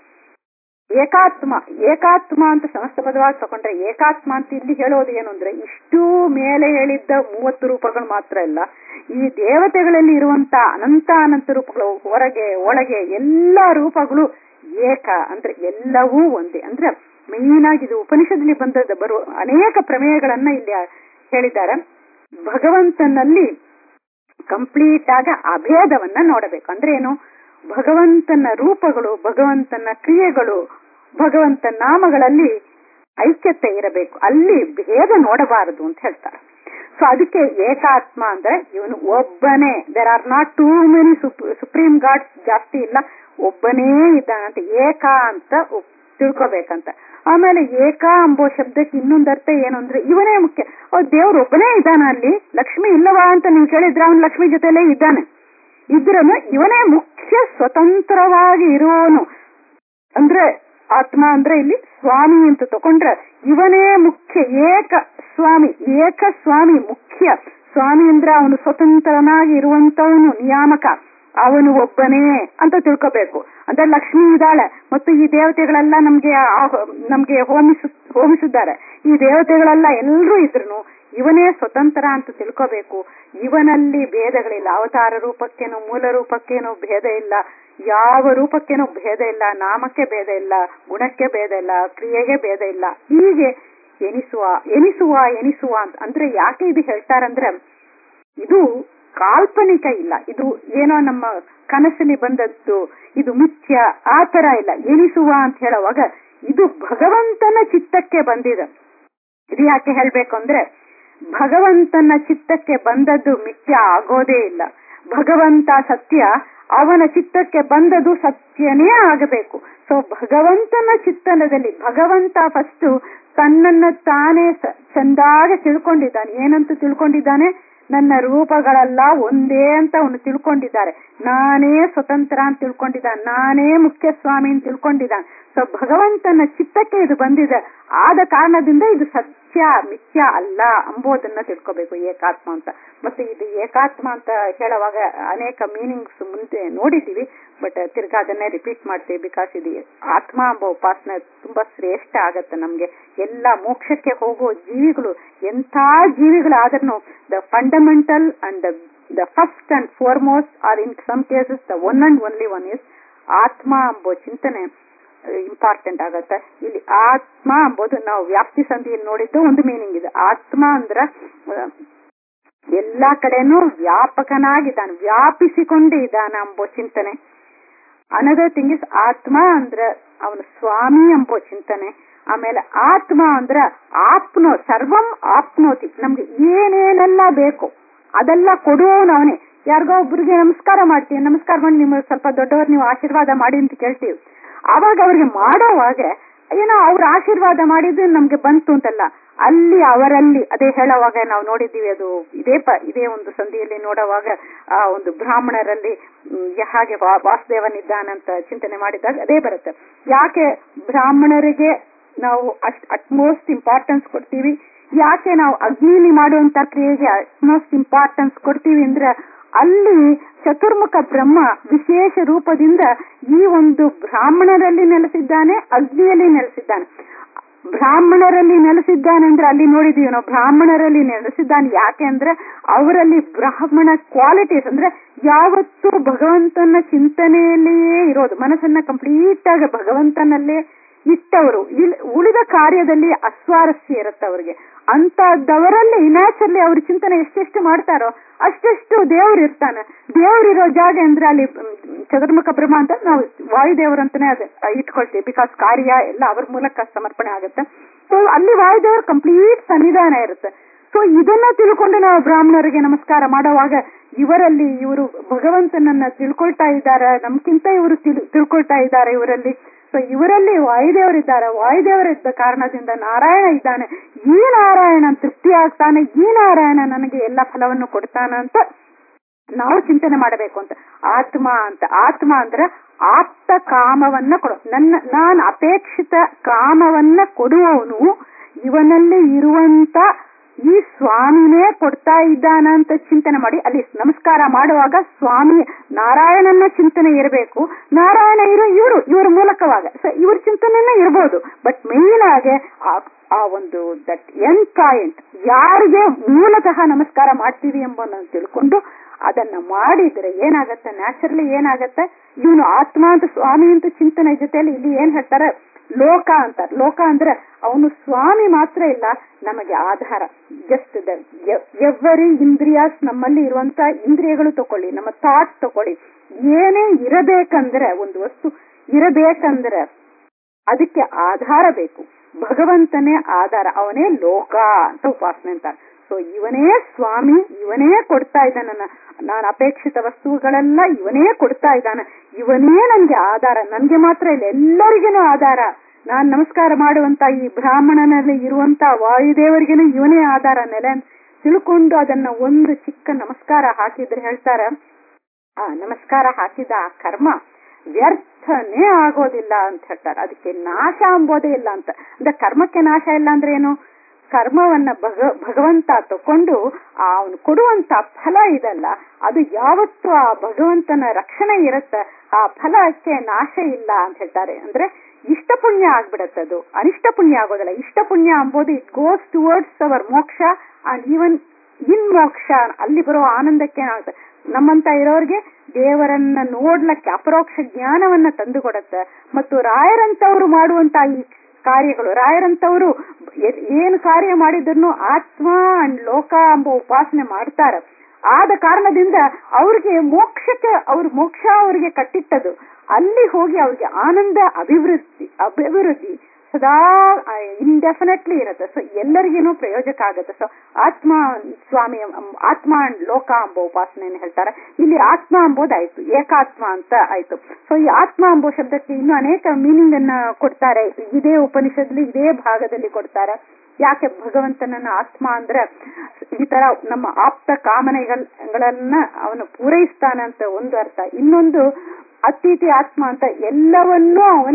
ಏಕಾತ್ಮ ಏಕಾತ್ಮ ಅಂತ ಸಮಸ್ತ ಪದವಾಗಿ ತಗೊಂಡ್ರೆ ಏಕಾತ್ಮ ಅಂತ ಇಲ್ಲಿ ಹೇಳೋದು ಏನು ಅಂದ್ರೆ ಇಷ್ಟು ಮೇಲೆ ಹೇಳಿದ್ದ ಮೂವತ್ತು ರೂಪಗಳು ಮಾತ್ರ ಇಲ್ಲ ಈ ದೇವತೆಗಳಲ್ಲಿ ಇರುವಂತ ಅನಂತ ಅನಂತ ರೂಪಗಳು ಹೊರಗೆ ಒಳಗೆ ಎಲ್ಲ ರೂಪಗಳು ಏಕ ಅಂದ್ರೆ ಎಲ್ಲವೂ ಒಂದೇ ಅಂದ್ರೆ ಮೇನ್ ಆಗಿ ಇದು ಉಪನಿಷದಲ್ಲಿ ಬಂದದ ಬರುವ ಅನೇಕ ಪ್ರಮೇಯಗಳನ್ನ ಇಲ್ಲಿ ಹೇಳಿದ್ದಾರೆ ಭಗವಂತನಲ್ಲಿ ಕಂಪ್ಲೀಟ್ ಆಗ ಅಭೇದವನ್ನ ನೋಡಬೇಕು ಅಂದ್ರೆ ಏನು ಭಗವಂತನ ರೂಪಗಳು ಭಗವಂತನ ಕ್ರಿಯೆಗಳು ಭಗವಂತ ನಾಮಗಳಲ್ಲಿ ಐಕ್ಯತೆ ಇರಬೇಕು ಅಲ್ಲಿ ಭೇದ ನೋಡಬಾರದು ಅಂತ ಹೇಳ್ತಾರೆ ಸೊ ಅದಕ್ಕೆ ಏಕಾತ್ಮ ಅಂದ್ರೆ ಇವನು ಒಬ್ಬನೇ there are not too many supreme gods ಜಾಸ್ತಿ ಇಲ್ಲ ಒಬ್ಬನೇ ಇದ್ದಾನಂತ ಏಕ ಅಂತ ತಿಳ್ಕೊಬೇಕಂತ ಆಮೇಲೆ ಏಕ ಅಂಬೋ ಶಬ್ದಕ್ಕೆ ಇನ್ನೊಂದು ಅರ್ಥ ಏನು ಅಂದ್ರೆ ಇವನೇ ಮುಖ್ಯ ದೇವ್ರು ಒಬ್ಬನೇ ಇದ್ದಾನ ಅಲ್ಲಿ ಲಕ್ಷ್ಮಿ ಇಲ್ಲವಾ ಅಂತ ನೀವು ಕೇಳಿದ್ರೆ ಅವನು ಲಕ್ಷ್ಮಿ ಜೊತೆಲೇ ಇದ್ದಾನೆ ಇದ್ರನು ಇವನೇ ಮುಖ್ಯ ಸ್ವತಂತ್ರವಾಗಿ ಇರುವವನು ಅಂದ್ರೆ ಆತ್ಮ ಅಂದ್ರೆ ಇಲ್ಲಿ ಸ್ವಾಮಿ ಅಂತ ತಕೊಂಡ್ರೆ ಇವನೇ ಮುಖ್ಯ ಏಕ ಸ್ವಾಮಿ ಏಕ ಸ್ವಾಮಿ ಮುಖ್ಯ ಸ್ವಾಮಿ ಅಂದ್ರೆ ಅವನು ಸ್ವತಂತ್ರನಾಗಿ ಇರುವಂತವನು ನಿಯಾಮಕ ಅವನು ಒಬ್ಬನೇ ಅಂತ ತಿಳ್ಕೋಬೇಕು ಅಂದ್ರೆ ಲಕ್ಷ್ಮಿ ಇದ್ದಾಳೆ ಮತ್ತು ಈ ದೇವತೆಗಳೆಲ್ಲ ನಮ್ಗೆ ನಮ್ಗೆ ಹೋಮಿಸು ಹೋಮಿಸಿದ್ದಾರೆ ಈ ದೇವತೆಗಳೆಲ್ಲ ಎಲ್ಲರೂ ಇದ್ರು ಇವನೇ ಸ್ವತಂತ್ರ ಅಂತ ತಿಳ್ಕೋಬೇಕು ಇವನಲ್ಲಿ ಭೇದಗಳಿಲ್ಲ ಅವತಾರ ರೂಪಕ್ಕೇನು ಮೂಲ ರೂಪಕ್ಕೇನು ಭೇದ ಇಲ್ಲ ಯಾವ ರೂಪಕ್ಕೇನು ಭೇದ ಇಲ್ಲ ನಾಮಕ್ಕೆ ಭೇದ ಇಲ್ಲ ಗುಣಕ್ಕೆ ಭೇದ ಇಲ್ಲ ಕ್ರಿಯೆಗೆ ಭೇದ ಇಲ್ಲ ಹೀಗೆ ಎನಿಸುವ ಎನಿಸುವ ಎನಿಸುವ ಅಂತ ಅಂದ್ರೆ ಯಾಕೆ ಇದು ಹೇಳ್ತಾರಂದ್ರೆ ಇದು ಕಾಲ್ಪನಿಕ ಇಲ್ಲ ಇದು ಏನೋ ನಮ್ಮ ಕನಸಲ್ಲಿ ಬಂದದ್ದು ಇದು ಮುಖ್ಯ ಆ ತರ ಇಲ್ಲ ಎನಿಸುವ ಅಂತ ಹೇಳುವಾಗ ಇದು ಭಗವಂತನ ಚಿತ್ತಕ್ಕೆ ಬಂದಿದೆ ಇದು ಯಾಕೆ ಹೇಳ್ಬೇಕು ಅಂದ್ರೆ ಭಗವಂತನ ಚಿತ್ತಕ್ಕೆ ಬಂದದ್ದು ಮಿಥ್ಯ ಆಗೋದೇ ಇಲ್ಲ ಭಗವಂತ ಸತ್ಯ ಅವನ ಚಿತ್ತಕ್ಕೆ ಬಂದದ್ದು ಸತ್ಯನೇ ಆಗಬೇಕು ಸೊ ಭಗವಂತನ ಚಿತ್ತನದಲ್ಲಿ ಭಗವಂತ ಫಸ್ಟ್ ತನ್ನನ್ನ ತಾನೇ ಚಂದಾಗೆ ತಿಳ್ಕೊಂಡಿದ್ದಾನೆ ಏನಂತ ತಿಳ್ಕೊಂಡಿದ್ದಾನೆ ನನ್ನ ರೂಪಗಳೆಲ್ಲ ಒಂದೇ ಅಂತ ಅವನು ತಿಳ್ಕೊಂಡಿದ್ದಾರೆ ನಾನೇ ಸ್ವತಂತ್ರ ಅಂತ ತಿಳ್ಕೊಂಡಿದ್ದಾನೆ ನಾನೇ ಮುಖ್ಯ ಸ್ವಾಮಿ ಅಂತ ತಿಳ್ಕೊಂಡಿದ್ದಾನೆ ಸೊ ಭಗವಂತನ ಚಿತ್ತಕ್ಕೆ ಇದು ಬಂದಿದೆ ಆದ ಕಾರಣದಿಂದ ಇದು ಮಿಥ್ಯ ಮಿಥ್ಯ ಅಲ್ಲ ಅಂಬೋದನ್ನ ತಿಳ್ಕೋಬೇಕು ಏಕಾತ್ಮ ಅಂತ ಮತ್ತೆ ಇದು ಏಕಾತ್ಮ ಅಂತ ಹೇಳುವಾಗ ಅನೇಕ ಮೀನಿಂಗ್ಸ್ ಮುಂದೆ ನೋಡಿದ್ದೀವಿ ಬಟ್ ತಿರ್ಗಾ ಅದನ್ನೇ ರಿಪೀಟ್ ಮಾಡ್ತೀವಿ ಬಿಕಾಸ್ ಇದು ಆತ್ಮ ಎಂಬ ಉಪಾಸನೆ ತುಂಬಾ ಶ್ರೇಷ್ಠ ಆಗತ್ತೆ ನಮ್ಗೆ ಎಲ್ಲ ಮೋಕ್ಷಕ್ಕೆ ಹೋಗೋ ಜೀವಿಗಳು ಎಂಥ ಜೀವಿಗಳಾದ್ರೂ the fundamental and the the first and foremost are in some cases the one and only one is ಆತ್ಮ ಎಂಬೋ ಚಿಂತನೆ ಇಂಪಾರ್ಟೆಂಟ್ ಆಗತ್ತೆ ಇಲ್ಲಿ ಆತ್ಮ ಎಂಬುದು ನಾವು ವ್ಯಾಪ್ತಿ ಸಂಧಿಯಲ್ಲಿ ನೋಡಿದ್ದು ಒಂದು ಮೀನಿಂಗ್ ಇದೆ ಆತ್ಮ ಅಂದ್ರ ಆ, ಎಲ್ಲಾ ಕಡೆನೂ ವ್ಯಾಪಕನಾಗಿದ್ದಾನೆ ವ್ಯಾಪಿಸಿಕೊಂಡೇ ಇದ್ದಾನ ಎಂಬೋ ಚಿಂತನೆ ಅನದರ್ ಥಿಂಗ್ ಇಸ್ ಆತ್ಮ ಅಂದ್ರ ಅವನ ಸ್ವಾಮಿ ಎಂಬೋ ಚಿಂತನೆ ಆಮೇಲೆ ಆತ್ಮ ಅಂದ್ರ ಆಪ್ನೋ ಸರ್ವಂ ಆಪ್ನೋತಿ ನಮ್ಗೆ ಏನೇನೆಲ್ಲ ಬೇಕು ಅದೆಲ್ಲ ಕೊಡುವವನು ಅವನೇ ಯಾರಿಗೋ ಒಬ್ರಿಗೆ ನಮಸ್ಕಾರ ಮಾಡ್ತೀವಿ ನಮಸ್ಕಾರ ಮಾಡಿ ನಿಮಗೆ ಸ್ವಲ್ಪ ದೊಡ್ಡವರು ನೀವು ಆಶೀರ್ವಾದ ಮಾಡಿ ಅಂತ ಕೇಳ್ತೀವಿ ಅವಾಗ ಅವ್ರಿಗೆ ಮಾಡೋವಾಗ ಏನೋ ಅವ್ರ ಆಶೀರ್ವಾದ ಮಾಡಿದ್ದು ನಮ್ಗೆ ಬಂತು ಅಂತಲ್ಲ ಅಲ್ಲಿ ಅವರಲ್ಲಿ ಅದೇ ಹೇಳುವಾಗ ನಾವು ನೋಡಿದ್ದೀವಿ ಅದು ಇದೇ ಪ ಇದೇ ಒಂದು ಸಂಧಿಯಲ್ಲಿ ನೋಡುವಾಗ ಆ ಒಂದು ಬ್ರಾಹ್ಮಣರಲ್ಲಿ ಮ್, ಹಾಗೆ ವಾ- ವಾಸುದೇವನಿದ್ದಾನಂತ ಚಿಂತನೆ ಮಾಡಿದಾಗ ಅದೇ ಬರುತ್ತೆ ಯಾಕೆ ಬ್ರಾಹ್ಮಣರಿಗೆ ನಾವು ಅಷ್ಟ್ ಅಟ್ಮೋಸ್ಟ್ ಇಂಪಾರ್ಟೆನ್ಸ್ ಕೊಡ್ತೀವಿ ಯಾಕೆ ನಾವು ಅಗ್ನಿಲಿ ಮಾಡುವಂತ ಕ್ರಿಯೆಗೆ ಅಟ್ಮೋಸ್ಟ್ ಇಂಪಾರ್ಟೆನ್ಸ್ ಕೊಡ್ತೀವಿ ಅಂದ್ರೆ ಅಲ್ಲಿ ಚತುರ್ಮುಖ ಬ್ರಹ್ಮ ವಿಶೇಷ ರೂಪದಿಂದ ಈ ಒಂದು ಬ್ರಾಹ್ಮಣರಲ್ಲಿ ನೆಲೆಸಿದ್ದಾನೆ ಅಗ್ನಿಯಲ್ಲಿ ನೆಲೆಸಿದ್ದಾನೆ ಬ್ರಾಹ್ಮಣರಲ್ಲಿ ನೆಲೆಸಿದ್ದಾನೆ ಅಂದ್ರೆ ಅಲ್ಲಿ ನೋಡಿದೀವಿ ನಾವು ಬ್ರಾಹ್ಮಣರಲ್ಲಿ ನೆಲೆಸಿದ್ದಾನೆ ಯಾಕೆ ಅಂದ್ರೆ ಅವರಲ್ಲಿ ಬ್ರಾಹ್ಮಣ ಕ್ವಾಲಿಟೀಸ್ ಅಂದ್ರೆ ಯಾವತ್ತೂ ಭಗವಂತನ ಚಿಂತನೆಯಲ್ಲಿಯೇ ಇರೋದು ಮನಸ್ಸನ್ನ ಕಂಪ್ಲೀಟ್ ಆಗಿ ಭಗವಂತನಲ್ಲೇ ಇಟ್ಟವರು ಇಲ್- ಉಳಿದ ಕಾರ್ಯದಲ್ಲಿ ಅಸ್ವಾರಸ್ಯ ಇರುತ್ತೆ ಅವರಿಗೆ ಅಂತದವರಲ್ಲಿ ನ್ಯಾಚುರಲಿ ಅವ್ರ ಚಿಂತನೆ ಎಷ್ಟೆಷ್ಟು ಮಾಡ್ತಾರೋ ಅಷ್ಟೆಷ್ಟು ದೇವ್ರು ಇರ್ತಾನೆ ದೇವ್ರಿರೋ ಜಾಗ ಅಂದ್ರೆ ಅಲ್ಲಿ ಮ್, ಚತುರ್ಮುಖ ಬ್ರಹ್ಮ ಅಂತ ನಾವು ವಾಯುದೇವರು ಅಂತಾನೆ ಅದೇ ಇಟ್ಕೊಳ್ತೀವಿ ಬಿಕಾಸ್ ಕಾರ್ಯ ಎಲ್ಲ ಅವ್ರ ಮೂಲಕ ಸಮರ್ಪಣೆ ಆಗುತ್ತೆ ಸೊ ಅಲ್ಲಿ ವಾಯುದೇವ್ರ ಕಂಪ್ಲೀಟ್ ಸನ್ನಿಧಾನ ಇರುತ್ತೆ ಸೊ ಇದನ್ನ ತಿಳ್ಕೊಂಡು ನಾವು ಬ್ರಾಹ್ಮಣರಿಗೆ ನಮಸ್ಕಾರ ಮಾಡುವಾಗ ಇವರಲ್ಲಿ ಇವರು ಭಗವಂತನನ್ನ ತಿಳ್ಕೊಳ್ತಾ ಇದ್ದಾರೆ ನಮ್ಗಿಂತ ಇವರು ತಿಳ್- ತಿಳ್ಕೊಳ್ತಾ ಇದ್ದಾರೆ ಇವರಲ್ಲಿ ಸೊ ಇವರಲ್ಲಿ ವಾಯುದೇವರಿದ್ದಾರೆ ವಾಯುದೇವರಿದ್ದ ಕಾರಣದಿಂದ ನಾರಾಯಣ ಇದ್ದಾನೆ ಈ ನಾರಾಯಣ ತೃಪ್ತಿ ಆಗ್ತಾನೆ ಈ ನಾರಾಯಣ ನನಗೆ ಎಲ್ಲ ಫಲವನ್ನು ಕೊಡ್ತಾನ ಅಂತ ನಾವು ಚಿಂತನೆ ಮಾಡಬೇಕು ಅಂತ ಆತ್ಮ ಅಂತ ಆತ್ಮ ಅಂದ್ರೆ ಆಪ್ತ ಕಾಮವನ್ನ ಕೊಡು ನನ್ನ ನಾನು ಅಪೇಕ್ಷಿತ ಕಾಮವನ್ನ ಕೊಡುವವನು ಇವನಲ್ಲಿ ಇರುವಂತ ಈ ಸ್ವಾಮಿನೇ ಕೊಡ್ತಾ ಇದ್ದಾನ ಅಂತ ಚಿಂತನೆ ಮಾಡಿ ಅಲ್ಲಿ ನಮಸ್ಕಾರ ಮಾಡುವಾಗ ಸ್ವಾಮಿ ನಾರಾಯಣನ ಚಿಂತನೆ ಇರಬೇಕು ನಾರಾಯಣ ಇರೋ ಇವರು ಇವರ ಮೂಲಕವಾಗ ಸೊ ಇವ್ರ ಚಿಂತನೆನೇ ಇರ್ಬೋದು ಬಟ್ ಮೇನ್ ಆಗಿ ಆ- ಆ ಒಂದು ದಟ್ ಎನ್ ಪಾಯಿಂಟ್ ಯಾರಿಗೆ ಮೂಲತಃ ನಮಸ್ಕಾರ ಮಾಡ್ತೀವಿ ಎಂಬುದನ್ನು ತಿಳ್ಕೊಂಡು ಅದನ್ನ ಮಾಡಿದ್ರೆ ಏನಾಗತ್ತೆ ನ್ಯಾಚುರಲಿ ಏನಾಗತ್ತೆ ಇವನು ಆತ್ಮ ಅಂತ ಸ್ವಾಮಿ ಅಂತ ಚಿಂತನೆ ಜೊತೆಯಲ್ಲಿ ಇಲ್ಲಿ ಏನ್ ಹೇಳ್ತಾರೆ ಲೋಕ ಅಂತಾರೆ ಲೋಕ ಅಂದ್ರೆ ಅವನು ಸ್ವಾಮಿ ಮಾತ್ರ ಇಲ್ಲ ನಮಗೆ ಆಧಾರ ಜಸ್ಟ್ ಎವ್ರಿ ಇಂದ್ರಿಯಾಸ್ ನಮ್ಮಲ್ಲಿ ಇರುವಂತ ಇಂದ್ರಿಯಗಳು ತಕೊಳ್ಳಿ ನಮ್ಮ ಥಾಟ್ ತಕೊಳ್ಳಿ ಏನೇ ಇರಬೇಕಂದ್ರೆ ಒಂದು ವಸ್ತು ಇರಬೇಕಂದ್ರೆ ಅದಕ್ಕೆ ಆಧಾರ ಬೇಕು ಭಗವಂತನೇ ಆಧಾರ ಅವನೇ ಲೋಕ ಅಂತ ಉಪಾಸನೆ ಅಂತಾರೆ ಸೊ ಇವನೇ ಸ್ವಾಮಿ ಇವನೇ ಕೊಡ್ತಾ ಇದ್ದಾನ ನಾನು ಅಪೇಕ್ಷಿತ ವಸ್ತುಗಳೆಲ್ಲ ಇವನೇ ಕೊಡ್ತಾ ಇದ್ದಾನೆ ಇವನೇ ನನ್ಗೆ ಆಧಾರ ನನ್ಗೆ ಮಾತ್ರ ಇಲ್ಲ ಎಲ್ಲರಿಗೇನು ಆಧಾರ ನಾನ್ ನಮಸ್ಕಾರ ಮಾಡುವಂತ ಈ ಬ್ರಾಹ್ಮಣನಲ್ಲಿ ಇರುವಂತ ವಾಯುದೇವರಿಗೇನು ಇವನೇ ಆಧಾರ ನೆಲೆ ಅಂತ ತಿಳ್ಕೊಂಡು ಅದನ್ನ ಒಂದು ಚಿಕ್ಕ ನಮಸ್ಕಾರ ಹಾಕಿದ್ರೆ ಹೇಳ್ತಾರ ಆ ನಮಸ್ಕಾರ ಹಾಕಿದ ಆ ಕರ್ಮ ವ್ಯರ್ಥನೇ ಆಗೋದಿಲ್ಲ ಅಂತ ಹೇಳ್ತಾರೆ ಅದಕ್ಕೆ ನಾಶ ಅಂಬೋದೇ ಇಲ್ಲ ಅಂತ ಅಂದ್ರೆ ಕರ್ಮಕ್ಕೆ ನಾಶ ಇಲ್ಲ ಅಂದ್ರೆ ಏನು ಕರ್ಮವನ್ನ ಭಗ ಭಗವಂತ ತಕೊಂಡು ಆ ಅವನು ಕೊಡುವಂತ ಫಲ ಇದಲ್ಲ ಅದು ಯಾವತ್ತು ಆ ಭಗವಂತನ ರಕ್ಷಣೆ ಇರುತ್ತೆ ಆ ಫಲಕ್ಕೆ ನಾಶ ಇಲ್ಲ ಅಂತ ಹೇಳ್ತಾರೆ ಅಂದ್ರೆ ಇಷ್ಟ ಪುಣ್ಯ ಆಗ್ಬಿಡತ್ತೆ ಅದು ಅನಿಷ್ಟ ಪುಣ್ಯ ಆಗೋದಿಲ್ಲ ಇಷ್ಟ ಪುಣ್ಯ ಅಂಬೋದು ಇಟ್ ಗೋಸ್ ಟುವರ್ಡ್ಸ್ ಅವರ್ ಮೋಕ್ಷ ಅಂಡ್ ಈವನ್ ಇನ್ ಮೋಕ್ಷ ಅಲ್ಲಿ ಬರೋ ಆನಂದಕ್ಕೆ ಏನಾಗುತ್ತೆ ನಮ್ಮಂತ ಇರೋರಿಗೆ ದೇವರನ್ನ ನೋಡ್ಲಕ್ಕೆ ಅಪರೋಕ್ಷ ಜ್ಞಾನವನ್ನ ತಂದು ಕೊಡತ್ತೆ ಮತ್ತು ರಾಯರಂತವ್ರು ಮಾಡುವಂತ ಈ ಕಾರ್ಯಗಳು ರಾಯರಂತವ್ರು ಎ- ಏನು ಕಾರ್ಯ ಮಾಡಿದ್ರು ಆತ್ಮ ಅಂಡ್ ಲೋಕ ಎಂಬ ಉಪಾಸನೆ ಮಾಡ್ತಾರ ಆದ ಕಾರಣದಿಂದ ಅವ್ರಿಗೆ ಮೋಕ್ಷಕ್ಕೆ ಅವ್ರ ಮೋಕ್ಷ ಅವ್ರಿಗೆ ಕಟ್ಟಿಟ್ಟದು ಅಲ್ಲಿ ಹೋಗಿ ಅವ್ರಿಗೆ ಆನಂದ ಅಭಿವೃದ್ಧಿ ಅಭಿವೃದ್ಧಿ ಸದಾ ಇಂಡೆಫಿನೆಟ್ಲಿ ಇರುತ್ತೆ ಸೊ ಎಲ್ಲರಿಗೇನು ಪ್ರಯೋಜಕ ಆಗುತ್ತೆ ಸೊ ಆತ್ಮ ಸ್ವಾಮಿ ಅಂ- ಆತ್ಮ ಅಂಡ್ ಲೋಕ ಎಂಬ ಉಪಾಸನೆಯನ್ನು ಹೇಳ್ತಾರೆ ಇಲ್ಲಿ ಆತ್ಮ ಎಂಬುದಾಯ್ತು ಏಕಾತ್ಮ ಅಂತ ಆಯ್ತು ಸೊ ಈ ಆತ್ಮ ಎಂಬ ಶಬ್ದಕ್ಕೆ ಇನ್ನು ಅನೇಕ ಮೀನಿಂಗ್ ಅನ್ನ ಕೊಡ್ತಾರೆ ಇದೇ ಉಪನಿಷತ್ಲಿ ಇದೇ ಭಾಗದಲ್ಲಿ ಕೊಡ್ತಾರೆ ಯಾಕೆ ಭಗವಂತನನ್ನ ಆತ್ಮ ಅಂದ್ರೆ ಈ ತರ ನಮ್ಮ ಆಪ್ತ ಕಾಮನೆಗಳನ್ನ ಅವನು ಪೂರೈಸ್ತಾನಂತ ಒಂದು ಅರ್ಥ ಇನ್ನೊಂದು ಅತಿಥಿ ಆತ್ಮ ಅಂತ ಎಲ್ಲವನ್ನೂ ಅವನೇ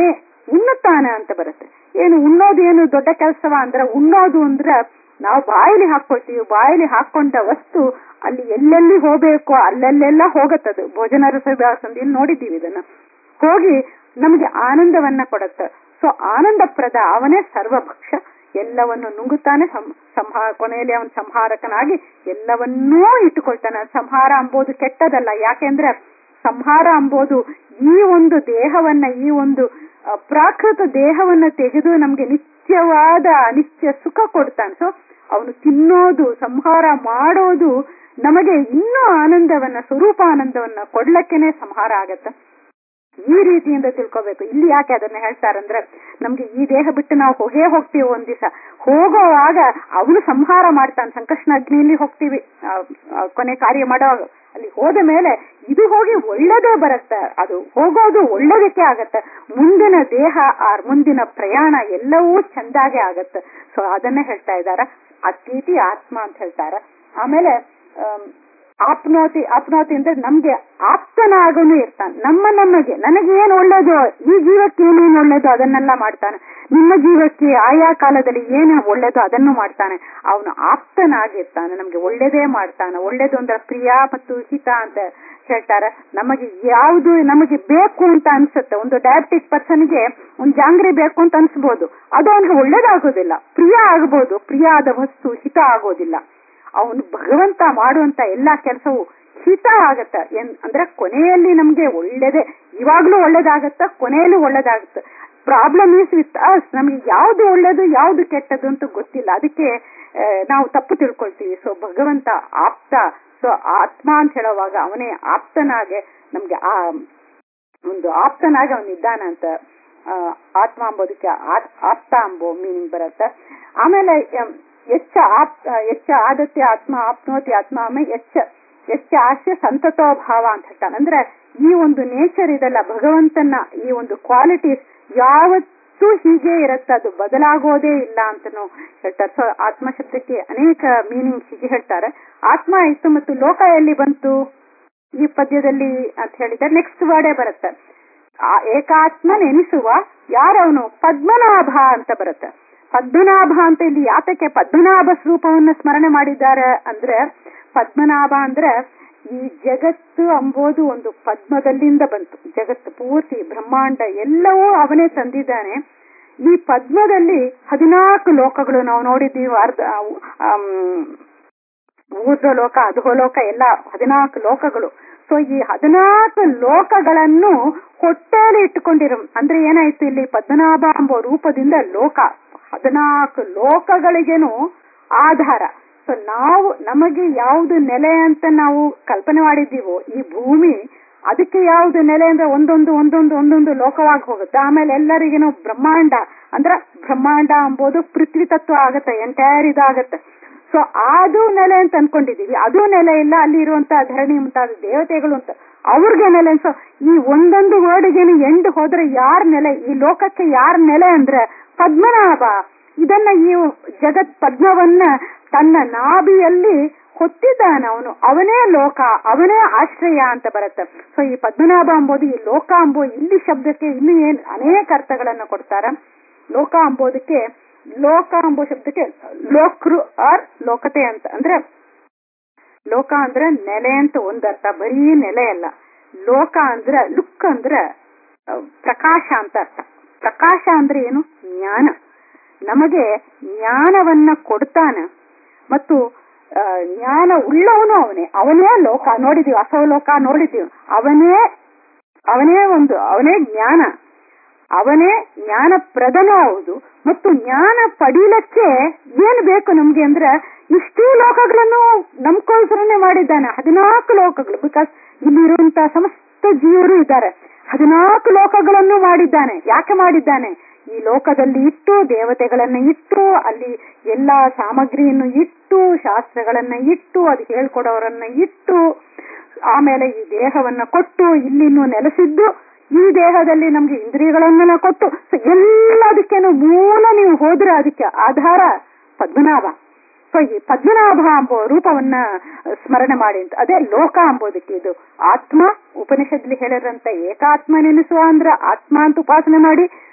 ಉಣ್ಣುತ್ತಾನ ಅಂತ ಬರುತ್ತೆ ಏನು ಉಣ್ಣೋದು ಏನು ದೊಡ್ಡ ಕೆಲಸವ ಅಂದ್ರೆ ಉಣ್ಣೋದು ಅಂದ್ರೆ ನಾವು ಬಾಯಿಲಿ ಹಾಕೊಳ್ತೀವಿ ಬಾಯಿಲಿ ಹಾಕೊಂಡ ವಸ್ತು ಅಲ್ಲಿ ಎಲ್ಲೆಲ್ಲಿ ಹೋಗ್ಬೇಕು ಅಲ್ಲಲ್ಲೆಲ್ಲ ಹೋಗತ್ತದು ಭೋಜನ ರಸಭ್ಯಾಸಂದಿಯಲ್ಲಿ ನೋಡಿದ್ದೀವಿ ಇದನ್ನ ಹೋಗಿ ನಮಗೆ ಆನಂದವನ್ನ ಕೊಡುತ್ತೆ ಸೊ ಆನಂದಪ್ರದ ಅವನೇ ಸರ್ವಭಕ್ಷ ಎಲ್ಲವನ್ನು ನುಂಗುತ್ತಾನೆ ಸಂಹಾರ ಕೊನೆಯಲ್ಲಿ ಅವನ ಸಂಹಾರಕನಾಗಿ ಎಲ್ಲವನ್ನೂ ಇಟ್ಟುಕೊಳ್ತಾನೆ ಸಂಹಾರ ಅಂಬೋದು ಕೆಟ್ಟದಲ್ಲ ಯಾಕೆಂದ್ರೆ ಸಂಹಾರ ಅಂಬೋದು ಈ ಒಂದು ದೇಹವನ್ನ ಈ ಒಂದು ಪ್ರಾಕೃತ ದೇಹವನ್ನ ತೆಗೆದು ನಮ್ಗೆ ನಿತ್ಯವಾದ ಅನಿತ್ಯ ಸುಖ ಕೊಡ್ತಾನೆ ಸೊ ಅವನು ತಿನ್ನೋದು ಸಂಹಾರ ಮಾಡೋದು ನಮಗೆ ಇನ್ನೂ ಆನಂದವನ್ನ ಸ್ವರೂಪಾನಂದವನ್ನ ಕೊಡ್ಲಕ್ಕೇನೆ ಸಂಹಾರ ಆಗತ್ತೆ ಈ ರೀತಿಯಿಂದ ತಿಳ್ಕೋಬೇಕು ಇಲ್ಲಿ ಯಾಕೆ ಅದನ್ನ ಹೇಳ್ತಾರಂದ್ರೆ ನಮ್ಗೆ ಈ ದೇಹ ಬಿಟ್ಟು ನಾವು ಹೋಗೇ ಹೋಗ್ತೀವಿ ಒಂದ್ ದಿವಸ ಹೋಗೋವಾಗ ಅವನು ಸಂಹಾರ ಮಾಡ್ತಾನೆ ಸಂಕಷ್ಣ ಅಗ್ನಿಯಲ್ಲಿ ಹೋಗ್ತೀವಿ ಕೊನೆ ಕಾರ್ಯ ಮಾಡೋವಾಗ ಅಲ್ಲಿ ಹೋದ ಮೇಲೆ ಇದು ಹೋಗಿ ಒಳ್ಳೇದೇ ಬರುತ್ತೆ ಅದು ಹೋಗೋದು ಒಳ್ಳೇದಕ್ಕೆ ಆಗತ್ತೆ ಮುಂದಿನ ದೇಹ ಆ ಮುಂದಿನ ಪ್ರಯಾಣ ಎಲ್ಲವೂ ಚಂದಾಗೆ ಆಗತ್ತೆ ಸೊ ಅದನ್ನೇ ಹೇಳ್ತಾ ಇದಾರ ಅತೀತಿ ಆತ್ಮ ಅಂತ ಹೇಳ್ತಾರ ಆಮೇಲೆ ಆಪ್ನೋತಿ ಆಪ್ನೋತಿ ಅಂದ್ರೆ ನಮ್ಗೆ ಆಪ್ತನಾಗನು ಇರ್ತಾನೆ ನಮ್ಮ ನಮಗೆ ನನಗೆ ಏನ್ ಒಳ್ಳೇದು ಈ ಜೀವಕ್ಕೆ ಏನೇನು ಒಳ್ಳೇದು ಅದನ್ನೆಲ್ಲ ಮಾಡ್ತಾನೆ ನಿಮ್ಮ ಜೀವಕ್ಕೆ ಆಯಾ ಕಾಲದಲ್ಲಿ ಏನು ಒಳ್ಳೇದು ಅದನ್ನು ಮಾಡ್ತಾನೆ ಅವನು ಆಪ್ತನಾಗಿರ್ತಾನೆ ನಮ್ಗೆ ಒಳ್ಳೇದೇ ಮಾಡ್ತಾನೆ ಒಳ್ಳೇದು ಅಂದ್ರೆ ಪ್ರಿಯ ಮತ್ತು ಹಿತ ಅಂತ ಹೇಳ್ತಾರೆ ನಮಗೆ ಯಾವುದು ನಮಗೆ ಬೇಕು ಅಂತ ಅನ್ಸುತ್ತೆ ಒಂದು ಡಯಾಬಿಟಿಕ್ ಪರ್ಸನ್ಗೆ ಒಂದು ಜಾಂಗ್ರಿ ಬೇಕು ಅಂತ ಅನ್ಸ್ಬೋದು ಅದು ಅವನಿಗೆ ಒಳ್ಳೇದಾಗೋದಿಲ್ಲ ಪ್ರಿಯ ಆಗ್ಬೋದು ಪ್ರಿಯ ಆದ ವಸ್ತು ಹಿತ ಆಗೋದಿಲ್ಲ ಅವನು ಭಗವಂತ ಮಾಡುವಂತ ಎಲ್ಲಾ ಕೆಲಸವು ಹಿತ ಆಗತ್ತ ಅಂದ್ರೆ ಕೊನೆಯಲ್ಲಿ ನಮ್ಗೆ ಒಳ್ಳೇದೇ ಇವಾಗ್ಲೂ ಒಳ್ಳೇದಾಗತ್ತ ಕೊನೆಯಲ್ಲಿ ಒಳ್ಳೇದಾಗತ್ತ ಪ್ರಾಬ್ಲಮ್ ಈಸ್ ವಿತ್ ಅಸ್ ನಮ್ಗೆ ಯಾವ್ದು ಒಳ್ಳೇದು ಯಾವ್ದು ಕೆಟ್ಟದ್ದು ಅಂತ ಗೊತ್ತಿಲ್ಲ ಅದಕ್ಕೆ ನಾವು ತಪ್ಪು ತಿಳ್ಕೊಳ್ತೀವಿ ಸೊ ಭಗವಂತ ಆಪ್ತ ಸೊ ಆತ್ಮ ಅಂತ ಹೇಳುವಾಗ ಅವನೇ ಆಪ್ತನಾಗೆ ನಮ್ಗೆ ಆ ಒಂದು ಆಪ್ತನಾಗಿ ಅವನಿದ್ದಾನ ಅಂತ ಆತ್ಮ ಅಂಬೋದಕ್ಕೆ ಆಪ್ತ ಅಂಬೋ ಮೀನಿಂಗ್ ಬರುತ್ತೆ ಆಮೇಲೆ ಎಚ್ಚ ಆಪ್ ಎಚ್ಚ ಆದತ್ಯ ಆತ್ಮ ಆಪ್ನೋತಿ ಆತ್ಮ ಆಮೇಲೆ ಎಚ್ಚ ಎಚ್ಚ ಆಸೆ ಸಂತತೋ ಭಾವ ಅಂತ ಹೇಳ್ತಾನೆ ಅಂದ್ರೆ ಈ ಒಂದು ನೇಚರ್ ಇದೆಲ್ಲ ಭಗವಂತನ ಈ ಒಂದು ಕ್ವಾಲಿಟೀಸ್ ಯಾವತ್ತೂ ಹೀಗೆ ಇರುತ್ತೆ ಅದು ಬದಲಾಗೋದೇ ಇಲ್ಲ ಅಂತನೂ ಹೇಳ್ತಾರೆ ಸೊ ಆತ್ಮ ಶಬ್ದಕ್ಕೆ ಅನೇಕ ಮೀನಿಂಗ್ ಹೀಗೆ ಹೇಳ್ತಾರೆ ಆತ್ಮ ಆಯ್ತು ಮತ್ತು ಲೋಕ ಎಲ್ಲಿ ಬಂತು ಈ ಪದ್ಯದಲ್ಲಿ ಅಂತ ಹೇಳಿದ್ರೆ ನೆಕ್ಸ್ಟ್ ವರ್ಡೇ ಬರುತ್ತೆ ಏಕಾತ್ಮ ನೆನೆಸುವ ಯಾರವನು ಪದ್ಮನಾಭ ಅಂತ ಬರುತ್ತೆ ಪದ್ಮನಾಭ ಅಂತ ಇಲ್ಲಿ ಯಾತಕ್ಕೆ ಪದ್ಮನಾಭ ಸ್ವರೂಪವನ್ನು ಸ್ಮರಣೆ ಮಾಡಿದ್ದಾರೆ ಅಂದ್ರೆ ಪದ್ಮನಾಭ ಅಂದ್ರೆ ಈ ಜಗತ್ತು ಅಂಬೋದು ಒಂದು ಪದ್ಮದಲ್ಲಿಂದ ಬಂತು ಜಗತ್ತು ಪೂರ್ತಿ ಬ್ರಹ್ಮಾಂಡ ಎಲ್ಲವೂ ಅವನೇ ತಂದಿದ್ದಾನೆ ಈ ಪದ್ಮದಲ್ಲಿ ಹದಿನಾಲ್ಕು ಲೋಕಗಳು ನಾವು ನೋಡಿದ್ದೀವಿ ಅರ್ಧ ಊರ್ಧ್ವ ಲೋಕ ಅಧೋಲೋಕ ಎಲ್ಲ ಹದಿನಾಲ್ಕು ಲೋಕಗಳು ಸೊ ಈ ಹದಿನಾಲ್ಕು ಲೋಕಗಳನ್ನು ಹೊಟ್ಟೆಯಲ್ಲಿ ಇಟ್ಟುಕೊಂಡಿರೋ ಅಂದ್ರೆ ಏನಾಯ್ತು ಇಲ್ಲಿ ಪದ್ಮನಾಭ ಎಂಬ ರೂಪದಿಂದ ಲೋಕ ಹದಿನಾಲ್ಕು ಲೋಕಗಳಿಗೇನು ಆಧಾರ ಸೊ ನಾವು ನಮಗೆ ಯಾವುದು ನೆಲೆ ಅಂತ ನಾವು ಕಲ್ಪನೆ ಮಾಡಿದ್ದೀವೋ ಈ ಭೂಮಿ ಅದಕ್ಕೆ ಯಾವುದು ನೆಲೆ ಅಂದ್ರೆ ಒಂದೊಂದು ಒಂದೊಂದು ಒಂದೊಂದು ಲೋಕವಾಗಿ ಹೋಗುತ್ತೆ ಆಮೇಲೆ ಎಲ್ಲರಿಗೇನು ಬ್ರಹ್ಮಾಂಡ ಅಂದ್ರೆ ಬ್ರಹ್ಮಾಂಡ ಎಂಬುದು ಪೃಥ್ವಿ ತತ್ವ ಆಗತ್ತೆ ಎಂಟೈರ್ ಇದಾಗತ್ತೆ ಸೊ ಅದು ನೆಲೆ ಅಂತ ಅನ್ಕೊಂಡಿದೀವಿ ಅದು ನೆಲೆ ಇಲ್ಲ ಅಲ್ಲಿ ಇರುವಂತಹ ಧರಣಿ ಮುಂತಾದ ದೇವತೆಗಳು ಅಂತ ಅವ್ರಿಗೆ ನೆಲೆ ಸೊ ಈ ಒಂದೊಂದು ವರ್ಡ್ಗೇನು ಎಂಡ್ ಹೋದ್ರೆ ಯಾರ ನೆಲೆ ಈ ಲೋಕಕ್ಕೆ ಯಾರ ನೆಲೆ ಅಂದ್ರೆ ಪದ್ಮನಾಭ ಇದನ್ನ ಈ ಜಗತ್ ಪದ್ಮವನ್ನ ತನ್ನ ನಾಭಿಯಲ್ಲಿ ಹೊತ್ತಿದ್ದಾನ ಅವನು ಅವನೇ ಲೋಕ ಅವನೇ ಆಶ್ರಯ ಅಂತ ಬರುತ್ತೆ ಸೊ ಈ ಪದ್ಮನಾಭ ಅಂಬೋದು ಈ ಲೋಕ ಅಂಬೋ ಇಲ್ಲಿ ಶಬ್ದಕ್ಕೆ ಇನ್ನು ಏನ್ ಅನೇಕ ಅರ್ಥಗಳನ್ನ ಕೊಡ್ತಾರ ಲೋಕ ಅಂಬೋದಕ್ಕೆ ಲೋಕ ಅಂಬೋ ಶಬ್ದಕ್ಕೆ ಲೋಕೃ ಆರ್ ಲೋಕತೆ ಅಂತ ಅಂದ್ರೆ ಲೋಕ ಅಂದ್ರೆ ನೆಲೆ ಅಂತ ಒಂದರ್ಥ ಬರೀ ನೆಲೆ ಅಲ್ಲ ಲೋಕ ಅಂದ್ರೆ ಲುಕ್ ಅಂದ್ರೆ ಪ್ರಕಾಶ ಅಂತ ಅರ್ಥ ಪ್ರಕಾಶ ಅಂದ್ರೆ ಏನು ಜ್ಞಾನ ನಮಗೆ ಜ್ಞಾನವನ್ನ ಕೊಡ್ತಾನ ಮತ್ತು ಜ್ಞಾನ ಉಳ್ಳವನು ಅವನೇ ಅವನೇ ಲೋಕ ನೋಡಿದೀವಿ ಅಸವಲೋಕ ನೋಡಿದೀವಿ ಅವನೇ ಅವನೇ ಒಂದು ಅವನೇ ಜ್ಞಾನ ಅವನೇ ಜ್ಞಾನ ಪ್ರದನೂ ಹೌದು ಮತ್ತು ಜ್ಞಾನ ಪಡೀಲಕ್ಕೆ ಏನ್ ಬೇಕು ನಮ್ಗೆ ಅಂದ್ರೆ ಇಷ್ಟೂ ಲೋಕಗಳನ್ನು ನಮ್ಗೋಸ್ಕರನೇ ಮಾಡಿದ್ದಾನೆ ಹದಿನಾಲ್ಕು ಲೋಕಗಳು ಬಿಕಾಸ್ ಇಲ್ಲಿರುವಂತಹ ಸಮಸ್ತ ಜೀವರು ಇದ್ದಾರೆ ಹದಿನಾಲ್ಕು ಲೋಕಗಳನ್ನು ಮಾಡಿದ್ದಾನೆ ಯಾಕೆ ಮಾಡಿದ್ದಾನೆ ಈ ಲೋಕದಲ್ಲಿ ಇಟ್ಟು ದೇವತೆಗಳನ್ನ ಇಟ್ಟು ಅಲ್ಲಿ ಎಲ್ಲಾ ಸಾಮಗ್ರಿಯನ್ನು ಇಟ್ಟು ಶಾಸ್ತ್ರಗಳನ್ನ ಇಟ್ಟು ಅದು ಹೇಳ್ಕೊಡೋರನ್ನ ಇಟ್ಟು ಆಮೇಲೆ ಈ ದೇಹವನ್ನ ಕೊಟ್ಟು ಇಲ್ಲಿನ್ನು ನೆಲೆಸಿದ್ದು ಈ ದೇಹದಲ್ಲಿ ನಮ್ಗೆ ಇಂದ್ರಿಯಗಳನ್ನೆಲ್ಲ ಕೊಟ್ಟು ಎಲ್ಲದಕ್ಕೇನು ಮೂಲ ನೀವು ಹೋದ್ರೆ ಅದಕ್ಕೆ ಆಧಾರ ಪದ್ಮನಾಭ ಸೊ ಈ ಪದ್ಮನಾಭ ಎಂಬ ರೂಪವನ್ನ ಸ್ಮರಣೆ ಮಾಡಿ ಅಂತ ಅದೇ ಲೋಕ ಅಂಬೋದಕ್ಕೆ ಇದು ಆತ್ಮ ಉಪನಿಷತ್ಲಿ ಹೇಳಿರಂತ ಏಕಾತ್ಮ ನೆನೆಸುವ ಅಂದ್ರ ಆತ್ಮ ಅಂತ ಉಪಾಸನೆ ಮಾಡಿ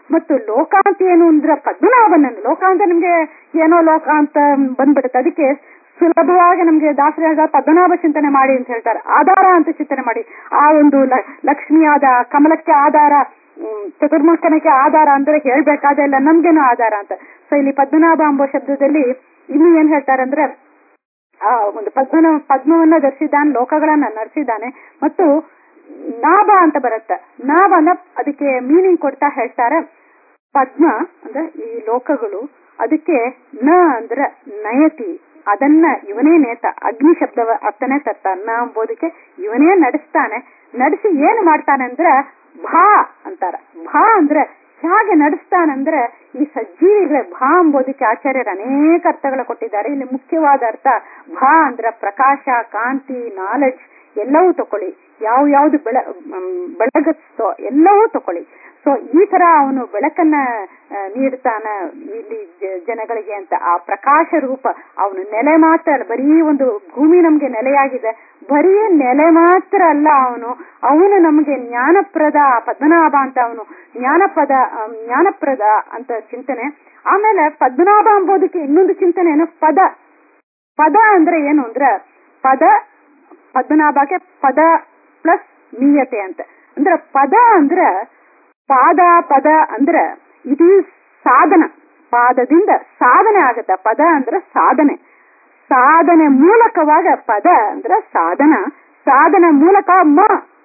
ಮತ್ತು ಲೋಕ ಅಂತ ಏನು ಅಂದ್ರೆ ಪದ್ಮನಾಭನನ್ನು ಲೋಕ ಅಂತ ನಿಮ್ಗೆ ಏನೋ ಲೋಕ ಅಂತ ಬಂದ್ಬಿಡುತ್ತೆ ಅದಕ್ಕೆ ಸುಲಭವಾಗಿ ನಮ್ಗೆ ದಾಸರಾಗ ಪದ್ಮನಾಭ ಚಿಂತನೆ ಮಾಡಿ ಅಂತ ಹೇಳ್ತಾರೆ ಆಧಾರ ಅಂತ ಚಿಂತನೆ ಮಾಡಿ ಆ ಒಂದು ಲಕ್ಷ್ಮಿಯಾದ ಕಮಲಕ್ಕೆ ಆಧಾರ ಚತುರ್ಮುಖನಕ್ಕೆ ಆಧಾರ ಅಂದ್ರೆ ಹೇಳ್ಬೇಕಾದೆಲ್ಲ ನಮ್ಗೇನು ಆಧಾರ ಅಂತ ಸೊ ಇಲ್ಲಿ ಪದ್ಮನಾಭ ಎಂಬ ಶಬ್ದದಲ್ಲಿ ಇನ್ನು ಏನ್ ಹೇಳ್ತಾರೆ ಅಂದ್ರೆ ಆ ಒಂದು ಪದ್ಮನ ಪದ್ಮವನ್ನ ಧರಿಸಿದ್ದಾನೆ ಲೋಕಗಳನ್ನ ನಡೆಸಿದ್ದಾನೆ ಮತ್ತು ನಾಭ ಅಂತ ಬರುತ್ತೆ ನಾಭನ ಅದಕ್ಕೆ ಮೀನಿಂಗ್ ಕೊಡ್ತಾ ಹೇಳ್ತಾರೆ ಪದ್ಮ ಅಂದ್ರೆ ಈ ಲೋಕಗಳು ಅದಕ್ಕೆ ನ ಅಂದ್ರೆ ನಯತಿ ಅದನ್ನ ಇವನೇ ನೇತ ಅಗ್ನಿ ಶಬ್ದ ಅರ್ಥನೇ ತರ್ತಾನೆ ನ ಎಂಬುದಕ್ಕೆ ಇವನೇ ನಡೆಸ್ತಾನೆ ನಡೆಸಿ ಏನ್ ಮಾಡ್ತಾನೆ ಅಂದ್ರೆ ಭಾ ಅಂತಾರ ಭಾ ಅಂದ್ರೆ ಹೇಗೆ ನಡೆಸ್ತಾನಂದ್ರೆ ಈ ಸಜ್ಜೀವಿಗಳ ಭಾ ಎಂಬುದಕ್ಕೆ ಆಚಾರ್ಯರು ಅನೇಕ ಅರ್ಥಗಳ ಕೊಟ್ಟಿದ್ದಾರೆ ಇಲ್ಲಿ ಮುಖ್ಯವಾದ ಅರ್ಥ ಭಾ ಅಂದ್ರೆ ಪ್ರಕಾಶ ಕಾಂತಿ ನಾಲೆಡ್ಜ್ ಎಲ್ಲವೂ ತಕೊಳ್ಳಿ ಯಾವ ಯಾವ್ದು ಬೆಳ ಬೆಳಗತ್ತೋ ಎಲ್ಲವೂ ತಕೊಳ್ಳಿ ಸೊ ಈ ತರ ಅವನು ಬೆಳಕನ್ನ ನೀಡ್ತಾನ ಇಲ್ಲಿ ಜನಗಳಿಗೆ ಅಂತ ಆ ಪ್ರಕಾಶ ರೂಪ ಅವನು ನೆಲೆ ಮಾತ್ರ ಅಲ್ಲ ಬರೀ ಒಂದು ಭೂಮಿ ನಮ್ಗೆ ನೆಲೆಯಾಗಿದೆ ಬರೀ ನೆಲೆ ಮಾತ್ರ ಅಲ್ಲ ಅವನು ಅವನು ನಮಗೆ ಜ್ಞಾನಪ್ರದ ಪದ್ಮನಾಭ ಅಂತ ಅವನು ಜ್ಞಾನಪದ ಜ್ಞಾನಪ್ರದ ಅಂತ ಚಿಂತನೆ ಆಮೇಲೆ ಪದ್ಮನಾಭ ಎಂಬುದಕ್ಕೆ ಇನ್ನೊಂದು ಚಿಂತನೆ ಏನು ಪದ ಪದ ಅಂದ್ರೆ ಏನು ಅಂದ್ರೆ ಪದ ಪದ್ಮನಾಭಕ್ಕೆ ಪದ ಪ್ಲಸ್ ನೀಯತೆ ಅಂತ ಅಂದ್ರೆ ಪದ ಅಂದ್ರ ಪಾದ ಪದ ಅಂದ್ರ ಇದು ಸಾಧನ ಪಾದದಿಂದ ಸಾಧನೆ ಆಗತ್ತ ಪದ ಅಂದ್ರ ಸಾಧನೆ ಸಾಧನೆ ಮೂಲಕವಾಗ ಪದ ಅಂದ್ರ ಸಾಧನ ಸಾಧನೆ ಮೂಲಕ ಮ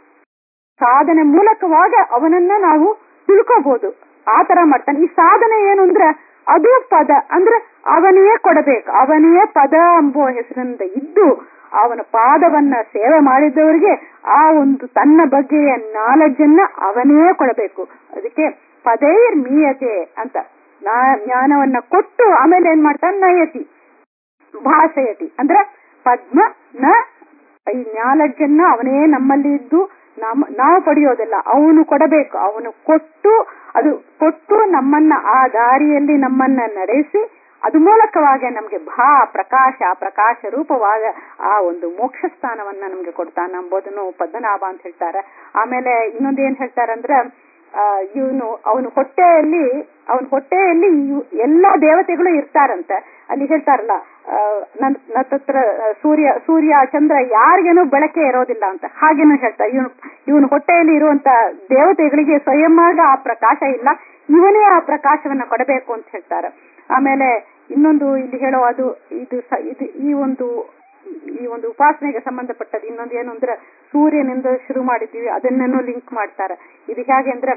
ಸಾಧನೆ ಮೂಲಕವಾಗ ಅವನನ್ನ ನಾವು ತಿಳ್ಕೋಬಹುದು ಆ ತರ ಮಾಡ್ತಾನೆ ಈ ಸಾಧನೆ ಏನು ಅಂದ್ರೆ ಅದು ಪದ ಅಂದ್ರೆ ಅವನೇ ಕೊಡಬೇಕು ಅವನೇ ಪದ ಎಂಬುವ ಹೆಸರಿಂದ ಇದ್ದು ಅವನ ಪಾದವನ್ನ ಸೇವೆ ಮಾಡಿದವರಿಗೆ ಆ ಒಂದು ತನ್ನ ಬಗ್ಗೆಯ ನಾಲೆಡ್ಜ್ ಅನ್ನ ಅವನೇ ಕೊಡಬೇಕು ಅದಕ್ಕೆ ಪದೇರ್ ಮೀಯತೆ ಅಂತ ಜ್ಞಾನವನ್ನ ಕೊಟ್ಟು ಆಮೇಲೆ ಏನ್ ಮಾಡ್ತಾನೆ ನಯತಿ ಭಾಷಯತಿ ಅಂದ್ರೆ ಪದ್ಮ ನ ಈ ನಾಲೆಡ್ಜ್ ಅನ್ನ ಅವನೇ ನಮ್ಮಲ್ಲಿ ಇದ್ದು ನಮ್ಮ ನಾವು ಪಡೆಯೋದಿಲ್ಲ ಅವನು ಕೊಡಬೇಕು ಅವನು ಕೊಟ್ಟು ಅದು ಕೊಟ್ಟು ನಮ್ಮನ್ನ ಆ ದಾರಿಯಲ್ಲಿ ನಮ್ಮನ್ನ ನಡೆಸಿ ಅದು ಮೂಲಕವಾಗಿ ನಮ್ಗೆ ಭಾ ಪ್ರಕಾಶ ಪ್ರಕಾಶ ರೂಪವಾದ ಆ ಒಂದು ಮೋಕ್ಷ ಸ್ಥಾನವನ್ನ ನಮ್ಗೆ ಕೊಡ್ತಾನ ಎಂಬುದನ್ನು ಪದ್ಮನಾಭ ಅಂತ ಹೇಳ್ತಾರೆ ಆಮೇಲೆ ಇನ್ನೊಂದು ಏನ್ ಹೇಳ್ತಾರಂದ್ರ ಇವನು ಅವನು ಹೊಟ್ಟೆಯಲ್ಲಿ ಅವನ ಹೊಟ್ಟೆಯಲ್ಲಿ ಎಲ್ಲಾ ದೇವತೆಗಳು ಇರ್ತಾರಂತೆ ಅಲ್ಲಿ ಹೇಳ್ತಾರಲ್ಲ ನನ್ನ ಹತ್ರ ಸೂರ್ಯ ಸೂರ್ಯ ಚಂದ್ರ ಯಾರಿಗೇನು ಬೆಳಕೆ ಇರೋದಿಲ್ಲ ಅಂತ ಹಾಗೇನು ಹೇಳ್ತಾರೆ ಇವನು ಇವನು ಹೊಟ್ಟೆಯಲ್ಲಿ ಇರುವಂತ ದೇವತೆಗಳಿಗೆ ಸ್ವಯಂವಾಗ ಆ ಪ್ರಕಾಶ ಇಲ್ಲ ಇವನೇ ಆ ಪ್ರಕಾಶವನ್ನ ಕೊಡಬೇಕು ಅಂತ ಹೇಳ್ತಾರೆ ಆಮೇಲೆ ಇನ್ನೊಂದು ಇಲ್ಲಿ ಹೇಳೋ ಅದು ಇದು ಇದು ಈ ಒಂದು ಈ ಒಂದು ಉಪಾಸನೆಗೆ ಸಂಬಂಧಪಟ್ಟದ್ದು ಇನ್ನೊಂದು ಏನು ಅಂದ್ರೆ ಸೂರ್ಯನಿಂದ ಶುರು ಮಾಡಿದ್ದೀವಿ ಅದನ್ನೂ ಲಿಂಕ್ ಮಾಡ್ತಾರೆ ಇದು ಹೇಗೆ ಅಂದ್ರೆ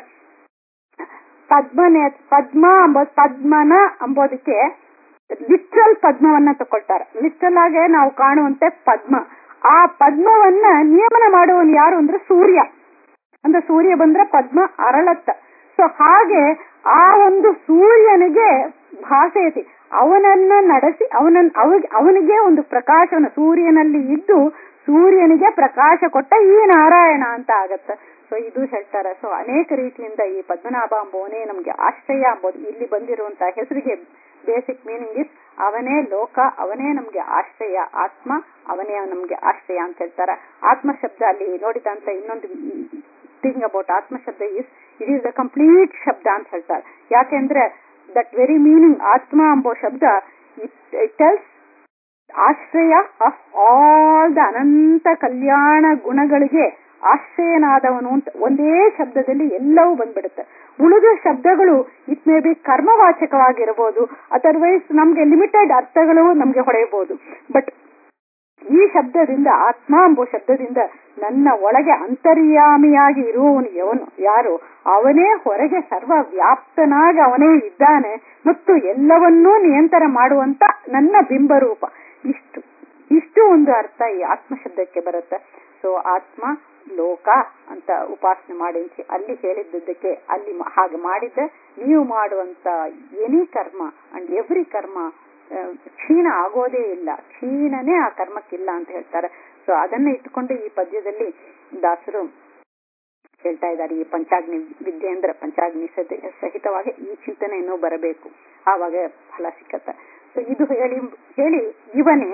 ಪದ್ಮನೆ ಪದ್ಮ ಅಂಬ ಪದ್ಮನ ಅಂಬೋದಕ್ಕೆ ಲಿಟ್ರಲ್ ಪದ್ಮವನ್ನ ತಕೊಳ್ತಾರೆ ಲಿಟ್ರಲ್ ಆಗಿ ನಾವು ಕಾಣುವಂತೆ ಪದ್ಮ ಆ ಪದ್ಮವನ್ನ ನಿಯಮನ ಮಾಡುವವನು ಯಾರು ಅಂದ್ರೆ ಸೂರ್ಯ ಅಂದ್ರೆ ಸೂರ್ಯ ಬಂದ್ರೆ ಪದ್ಮ ಅರಳತ್ತ ಸೊ ಹಾಗೆ ಆ ಒಂದು ಸೂರ್ಯನಿಗೆ ಭಾಷೆಯತಿ ಅವನನ್ನ ನಡೆಸಿ ಅವನ ಅವನಿಗೆ ಒಂದು ಪ್ರಕಾಶವನ್ನು ಸೂರ್ಯನಲ್ಲಿ ಇದ್ದು ಸೂರ್ಯನಿಗೆ ಪ್ರಕಾಶ ಕೊಟ್ಟ ಈ ನಾರಾಯಣ ಅಂತ ಆಗತ್ತೆ ಸೊ ಇದು ಹೇಳ್ತಾರೆ ಸೊ ಅನೇಕ ರೀತಿಯಿಂದ ಈ ಪದ್ಮನಾಭ ಅಂಬೋನೇ ನಮ್ಗೆ ಆಶ್ರಯ ಅಂಬೋದು ಇಲ್ಲಿ ಬಂದಿರುವಂತಹ ಹೆಸರಿಗೆ ಬೇಸಿಕ್ ಮೀನಿಂಗ್ ಇಸ್ ಅವನೇ ಲೋಕ ಅವನೇ ನಮ್ಗೆ ಆಶ್ರಯ ಆತ್ಮ ಅವನೇ ನಮ್ಗೆ ಆಶ್ರಯ ಅಂತ ಹೇಳ್ತಾರೆ ಆತ್ಮ ಶಬ್ದ ಅಲ್ಲಿ ನೋಡಿದಂತ ಇನ್ನೊಂದು ಥಿಂಗ್ ಅಬೌಟ್ ಆತ್ಮ ಶಬ್ದ is it is the complete ಶಬ್ದ ಅಂತ ಹೇಳ್ತಾರೆ ಯಾಕೆಂದ್ರೆ ದಟ್ ವೆರಿ ಮೀನಿಂಗ್ ಆತ್ಮ ಎಂಬೋ ಶಬ್ದ ಇಟ್ ಟೆಲ್ಸ್ ಆಶ್ರಯ ಆಫ್ ಆಲ್ ದ ಅನಂತ ಕಲ್ಯಾಣ ಗುಣಗಳಿಗೆ ಆಶ್ರಯನಾದವನು ಅಂತ ಒಂದೇ ಶಬ್ದದಲ್ಲಿ ಎಲ್ಲವೂ ಬಂದ್ಬಿಡುತ್ತೆ ಉಳಿದ ಶಬ್ದಗಳು ಇಟ್ ಮೇ ಬಿ ಕರ್ಮವಾಚಕವಾಗಿರಬಹುದು ಅದರ್ವೈಸ್ ನಮ್ಗೆ ಲಿಮಿಟೆಡ್ ಅರ್ಥಗಳು ನಮ್ಗೆ ಹೊಡೆಯಬಹುದು ಬಟ್ ಈ ಶಬ್ದದಿಂದ ಆತ್ಮ ಎಂಬ ಶಬ್ದದಿಂದ ನನ್ನ ಒಳಗೆ ಅಂತರ್ಯಾಮಿಯಾಗಿ ಇರುವವನು ಯವನು ಯಾರು ಅವನೇ ಹೊರಗೆ ಸರ್ವ ವ್ಯಾಪ್ತನಾಗಿ ಅವನೇ ಇದ್ದಾನೆ ಮತ್ತು ಎಲ್ಲವನ್ನೂ ನಿಯಂತ್ರಣ ಮಾಡುವಂತ ನನ್ನ ಬಿಂಬರೂಪ ಇಷ್ಟು ಇಷ್ಟು ಒಂದು ಅರ್ಥ ಈ ಆತ್ಮ ಶಬ್ದಕ್ಕೆ ಬರುತ್ತೆ ಸೊ ಆತ್ಮ ಲೋಕ ಅಂತ ಉಪಾಸನೆ ಮಾಡಿ ಅಲ್ಲಿ ಹೇಳಿದ್ದಕ್ಕೆ ಅಲ್ಲಿ ಹಾಗೆ ಮಾಡಿದ್ದೆ ನೀವು ಮಾಡುವಂತ ಎನಿ ಕರ್ಮ ಅಂಡ್ ಎವ್ರಿ ಕರ್ಮ ಕ್ಷೀಣ ಆಗೋದೇ ಇಲ್ಲ ಕ್ಷೀಣನೇ ಆ ಕರ್ಮಕ್ಕಿಲ್ಲ ಅಂತ ಹೇಳ್ತಾರೆ ಸೊ ಅದನ್ನ ಇಟ್ಟುಕೊಂಡು ಈ ಪದ್ಯದಲ್ಲಿ ದಾಸರು ಹೇಳ್ತಾ ಇದ್ದಾರೆ ಈ ಪಂಚಾಗ್ನಿ ವಿದ್ಯೆ ಅಂದ್ರೆ ಪಂಚಾಗ್ನಿ ಸಹಿತವಾಗಿ ಈ ಚಿಂತನೆಯನ್ನು ಬರಬೇಕು ಆವಾಗ ಫಲ ಸಿಕ್ಕತ್ತೆ ಸೊ ಇದು ಹೇಳಿ ಹೇಳಿ ಇವನೇ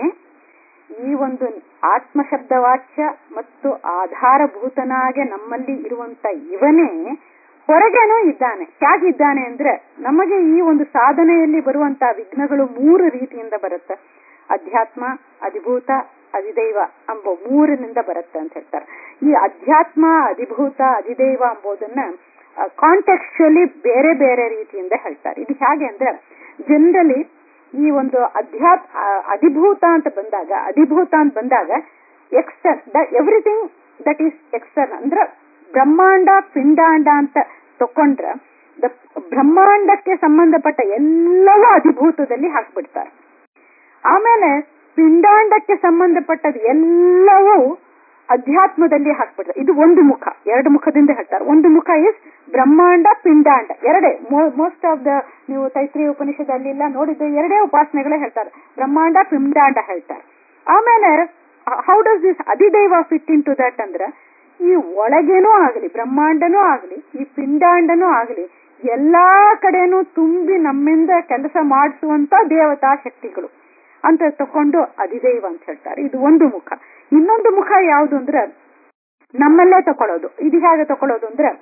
ಈ ಒಂದು ಆತ್ಮ ಶಬ್ದವಾಚ್ಯ ಮತ್ತು ಆಧಾರಭೂತನಾಗೆ ನಮ್ಮಲ್ಲಿ ಇರುವಂತ ಇವನೇ ಹೊರಗೇನೂ ಇದ್ದಾನೆ ಹೇಗಿದ್ದಾನೆ ಅಂದ್ರೆ ನಮಗೆ ಈ ಒಂದು ಸಾಧನೆಯಲ್ಲಿ ಬರುವಂತಹ ವಿಘ್ನಗಳು ಮೂರು ರೀತಿಯಿಂದ ಬರುತ್ತೆ ಅಧ್ಯಾತ್ಮ ಅಧಿಭೂತ ಅಧಿದೈವ ಎಂಬ ಮೂರಿನಿಂದ ಬರುತ್ತೆ ಅಂತ ಹೇಳ್ತಾರೆ ಈ ಅಧ್ಯಾತ್ಮ ಅಧಿಭೂತ ಅಧಿದೈವ ಎಂಬುದನ್ನ ಕಾಂಟೆಕ್ಚುಲಿ ಬೇರೆ ಬೇರೆ ರೀತಿಯಿಂದ ಹೇಳ್ತಾರೆ ಇದು ಹೇಗೆ ಅಂದ್ರೆ ಜನರಲಿ ಈ ಒಂದು ಅಧ್ಯಾತ್ ಅಧಿಭೂತ ಅಂತ ಬಂದಾಗ ಅಧಿಭೂತ ಅಂತ ಬಂದಾಗ external everything that is external ಅಂದ್ರೆ ಬ್ರಹ್ಮಾಂಡ ಪಿಂಡಾಂಡ ಅಂತ ತಕೊಂಡ್ರೆ ಬ್ರಹ್ಮಾಂಡಕ್ಕೆ ಸಂಬಂಧಪಟ್ಟ ಎಲ್ಲವೂ ಅಧಿಭೂತದಲ್ಲಿ ಹಾಕ್ಬಿಡ್ತಾರೆ ಆಮೇಲೆ ಪಿಂಡಾಂಡಕ್ಕೆ ಸಂಬಂಧಪಟ್ಟದ್ದು ಎಲ್ಲವೂ ಅಧ್ಯಾತ್ಮದಲ್ಲಿ ಹಾಕ್ಬಿಡ್ತಾರೆ ಇದು ಒಂದು ಮುಖ ಎರಡು ಮುಖದಿಂದ ಹೇಳ್ತಾರೆ ಒಂದು ಮುಖ ಇಸ್ ಬ್ರಹ್ಮಾಂಡ ಪಿಂಡಾಂಡ ಎರಡೇ ಮೋಸ್ಟ್ ಆಫ್ ದ ನೀವು ತೈತ್ರಿ ಉಪನಿಷದಲ್ಲಿ ನೋಡಿದ್ದು ಎರಡೇ ಉಪಾಸನೆಗಳೇ ಹೇಳ್ತಾರೆ ಬ್ರಹ್ಮಾಂಡ ಪಿಂಡಾಂಡ ಹೇಳ್ತಾರೆ ಆಮೇಲೆ ಹೌ ಡಸ್ ದಿಸ್ ಅಧಿದೈವ ಫಿಟ್ ಇನ್ ಟು ದಟ್ ಅಂದ್ರೆ ಈ ಒಳಗೇನೂ ಆಗಲಿ ಬ್ರಹ್ಮಾಂಡನೂ ಆಗಲಿ ಈ ಪಿಂಡಾಂಡನೂ ಆಗಲಿ ಎಲ್ಲಾ ಕಡೆನೂ ತುಂಬಿ ನಮ್ಮಿಂದ ಕೆಲಸ ಮಾಡಿಸುವಂತ ದೇವತಾ ಶಕ್ತಿಗಳು ಅಂತ ತಕೊಂಡು ಅಧಿದೈವ ಅಂತ ಹೇಳ್ತಾರೆ ಇದು ಒಂದು ಮುಖ ಇನ್ನೊಂದು ಮುಖ ಯಾವುದು ಅಂದ್ರೆ ನಮ್ಮಲ್ಲೇ ತಕೊಳ್ಳೋದು ಇದು ಹೇಗೆ ತಕೊಳ್ಳೋದು ಅಂದ್ರೆ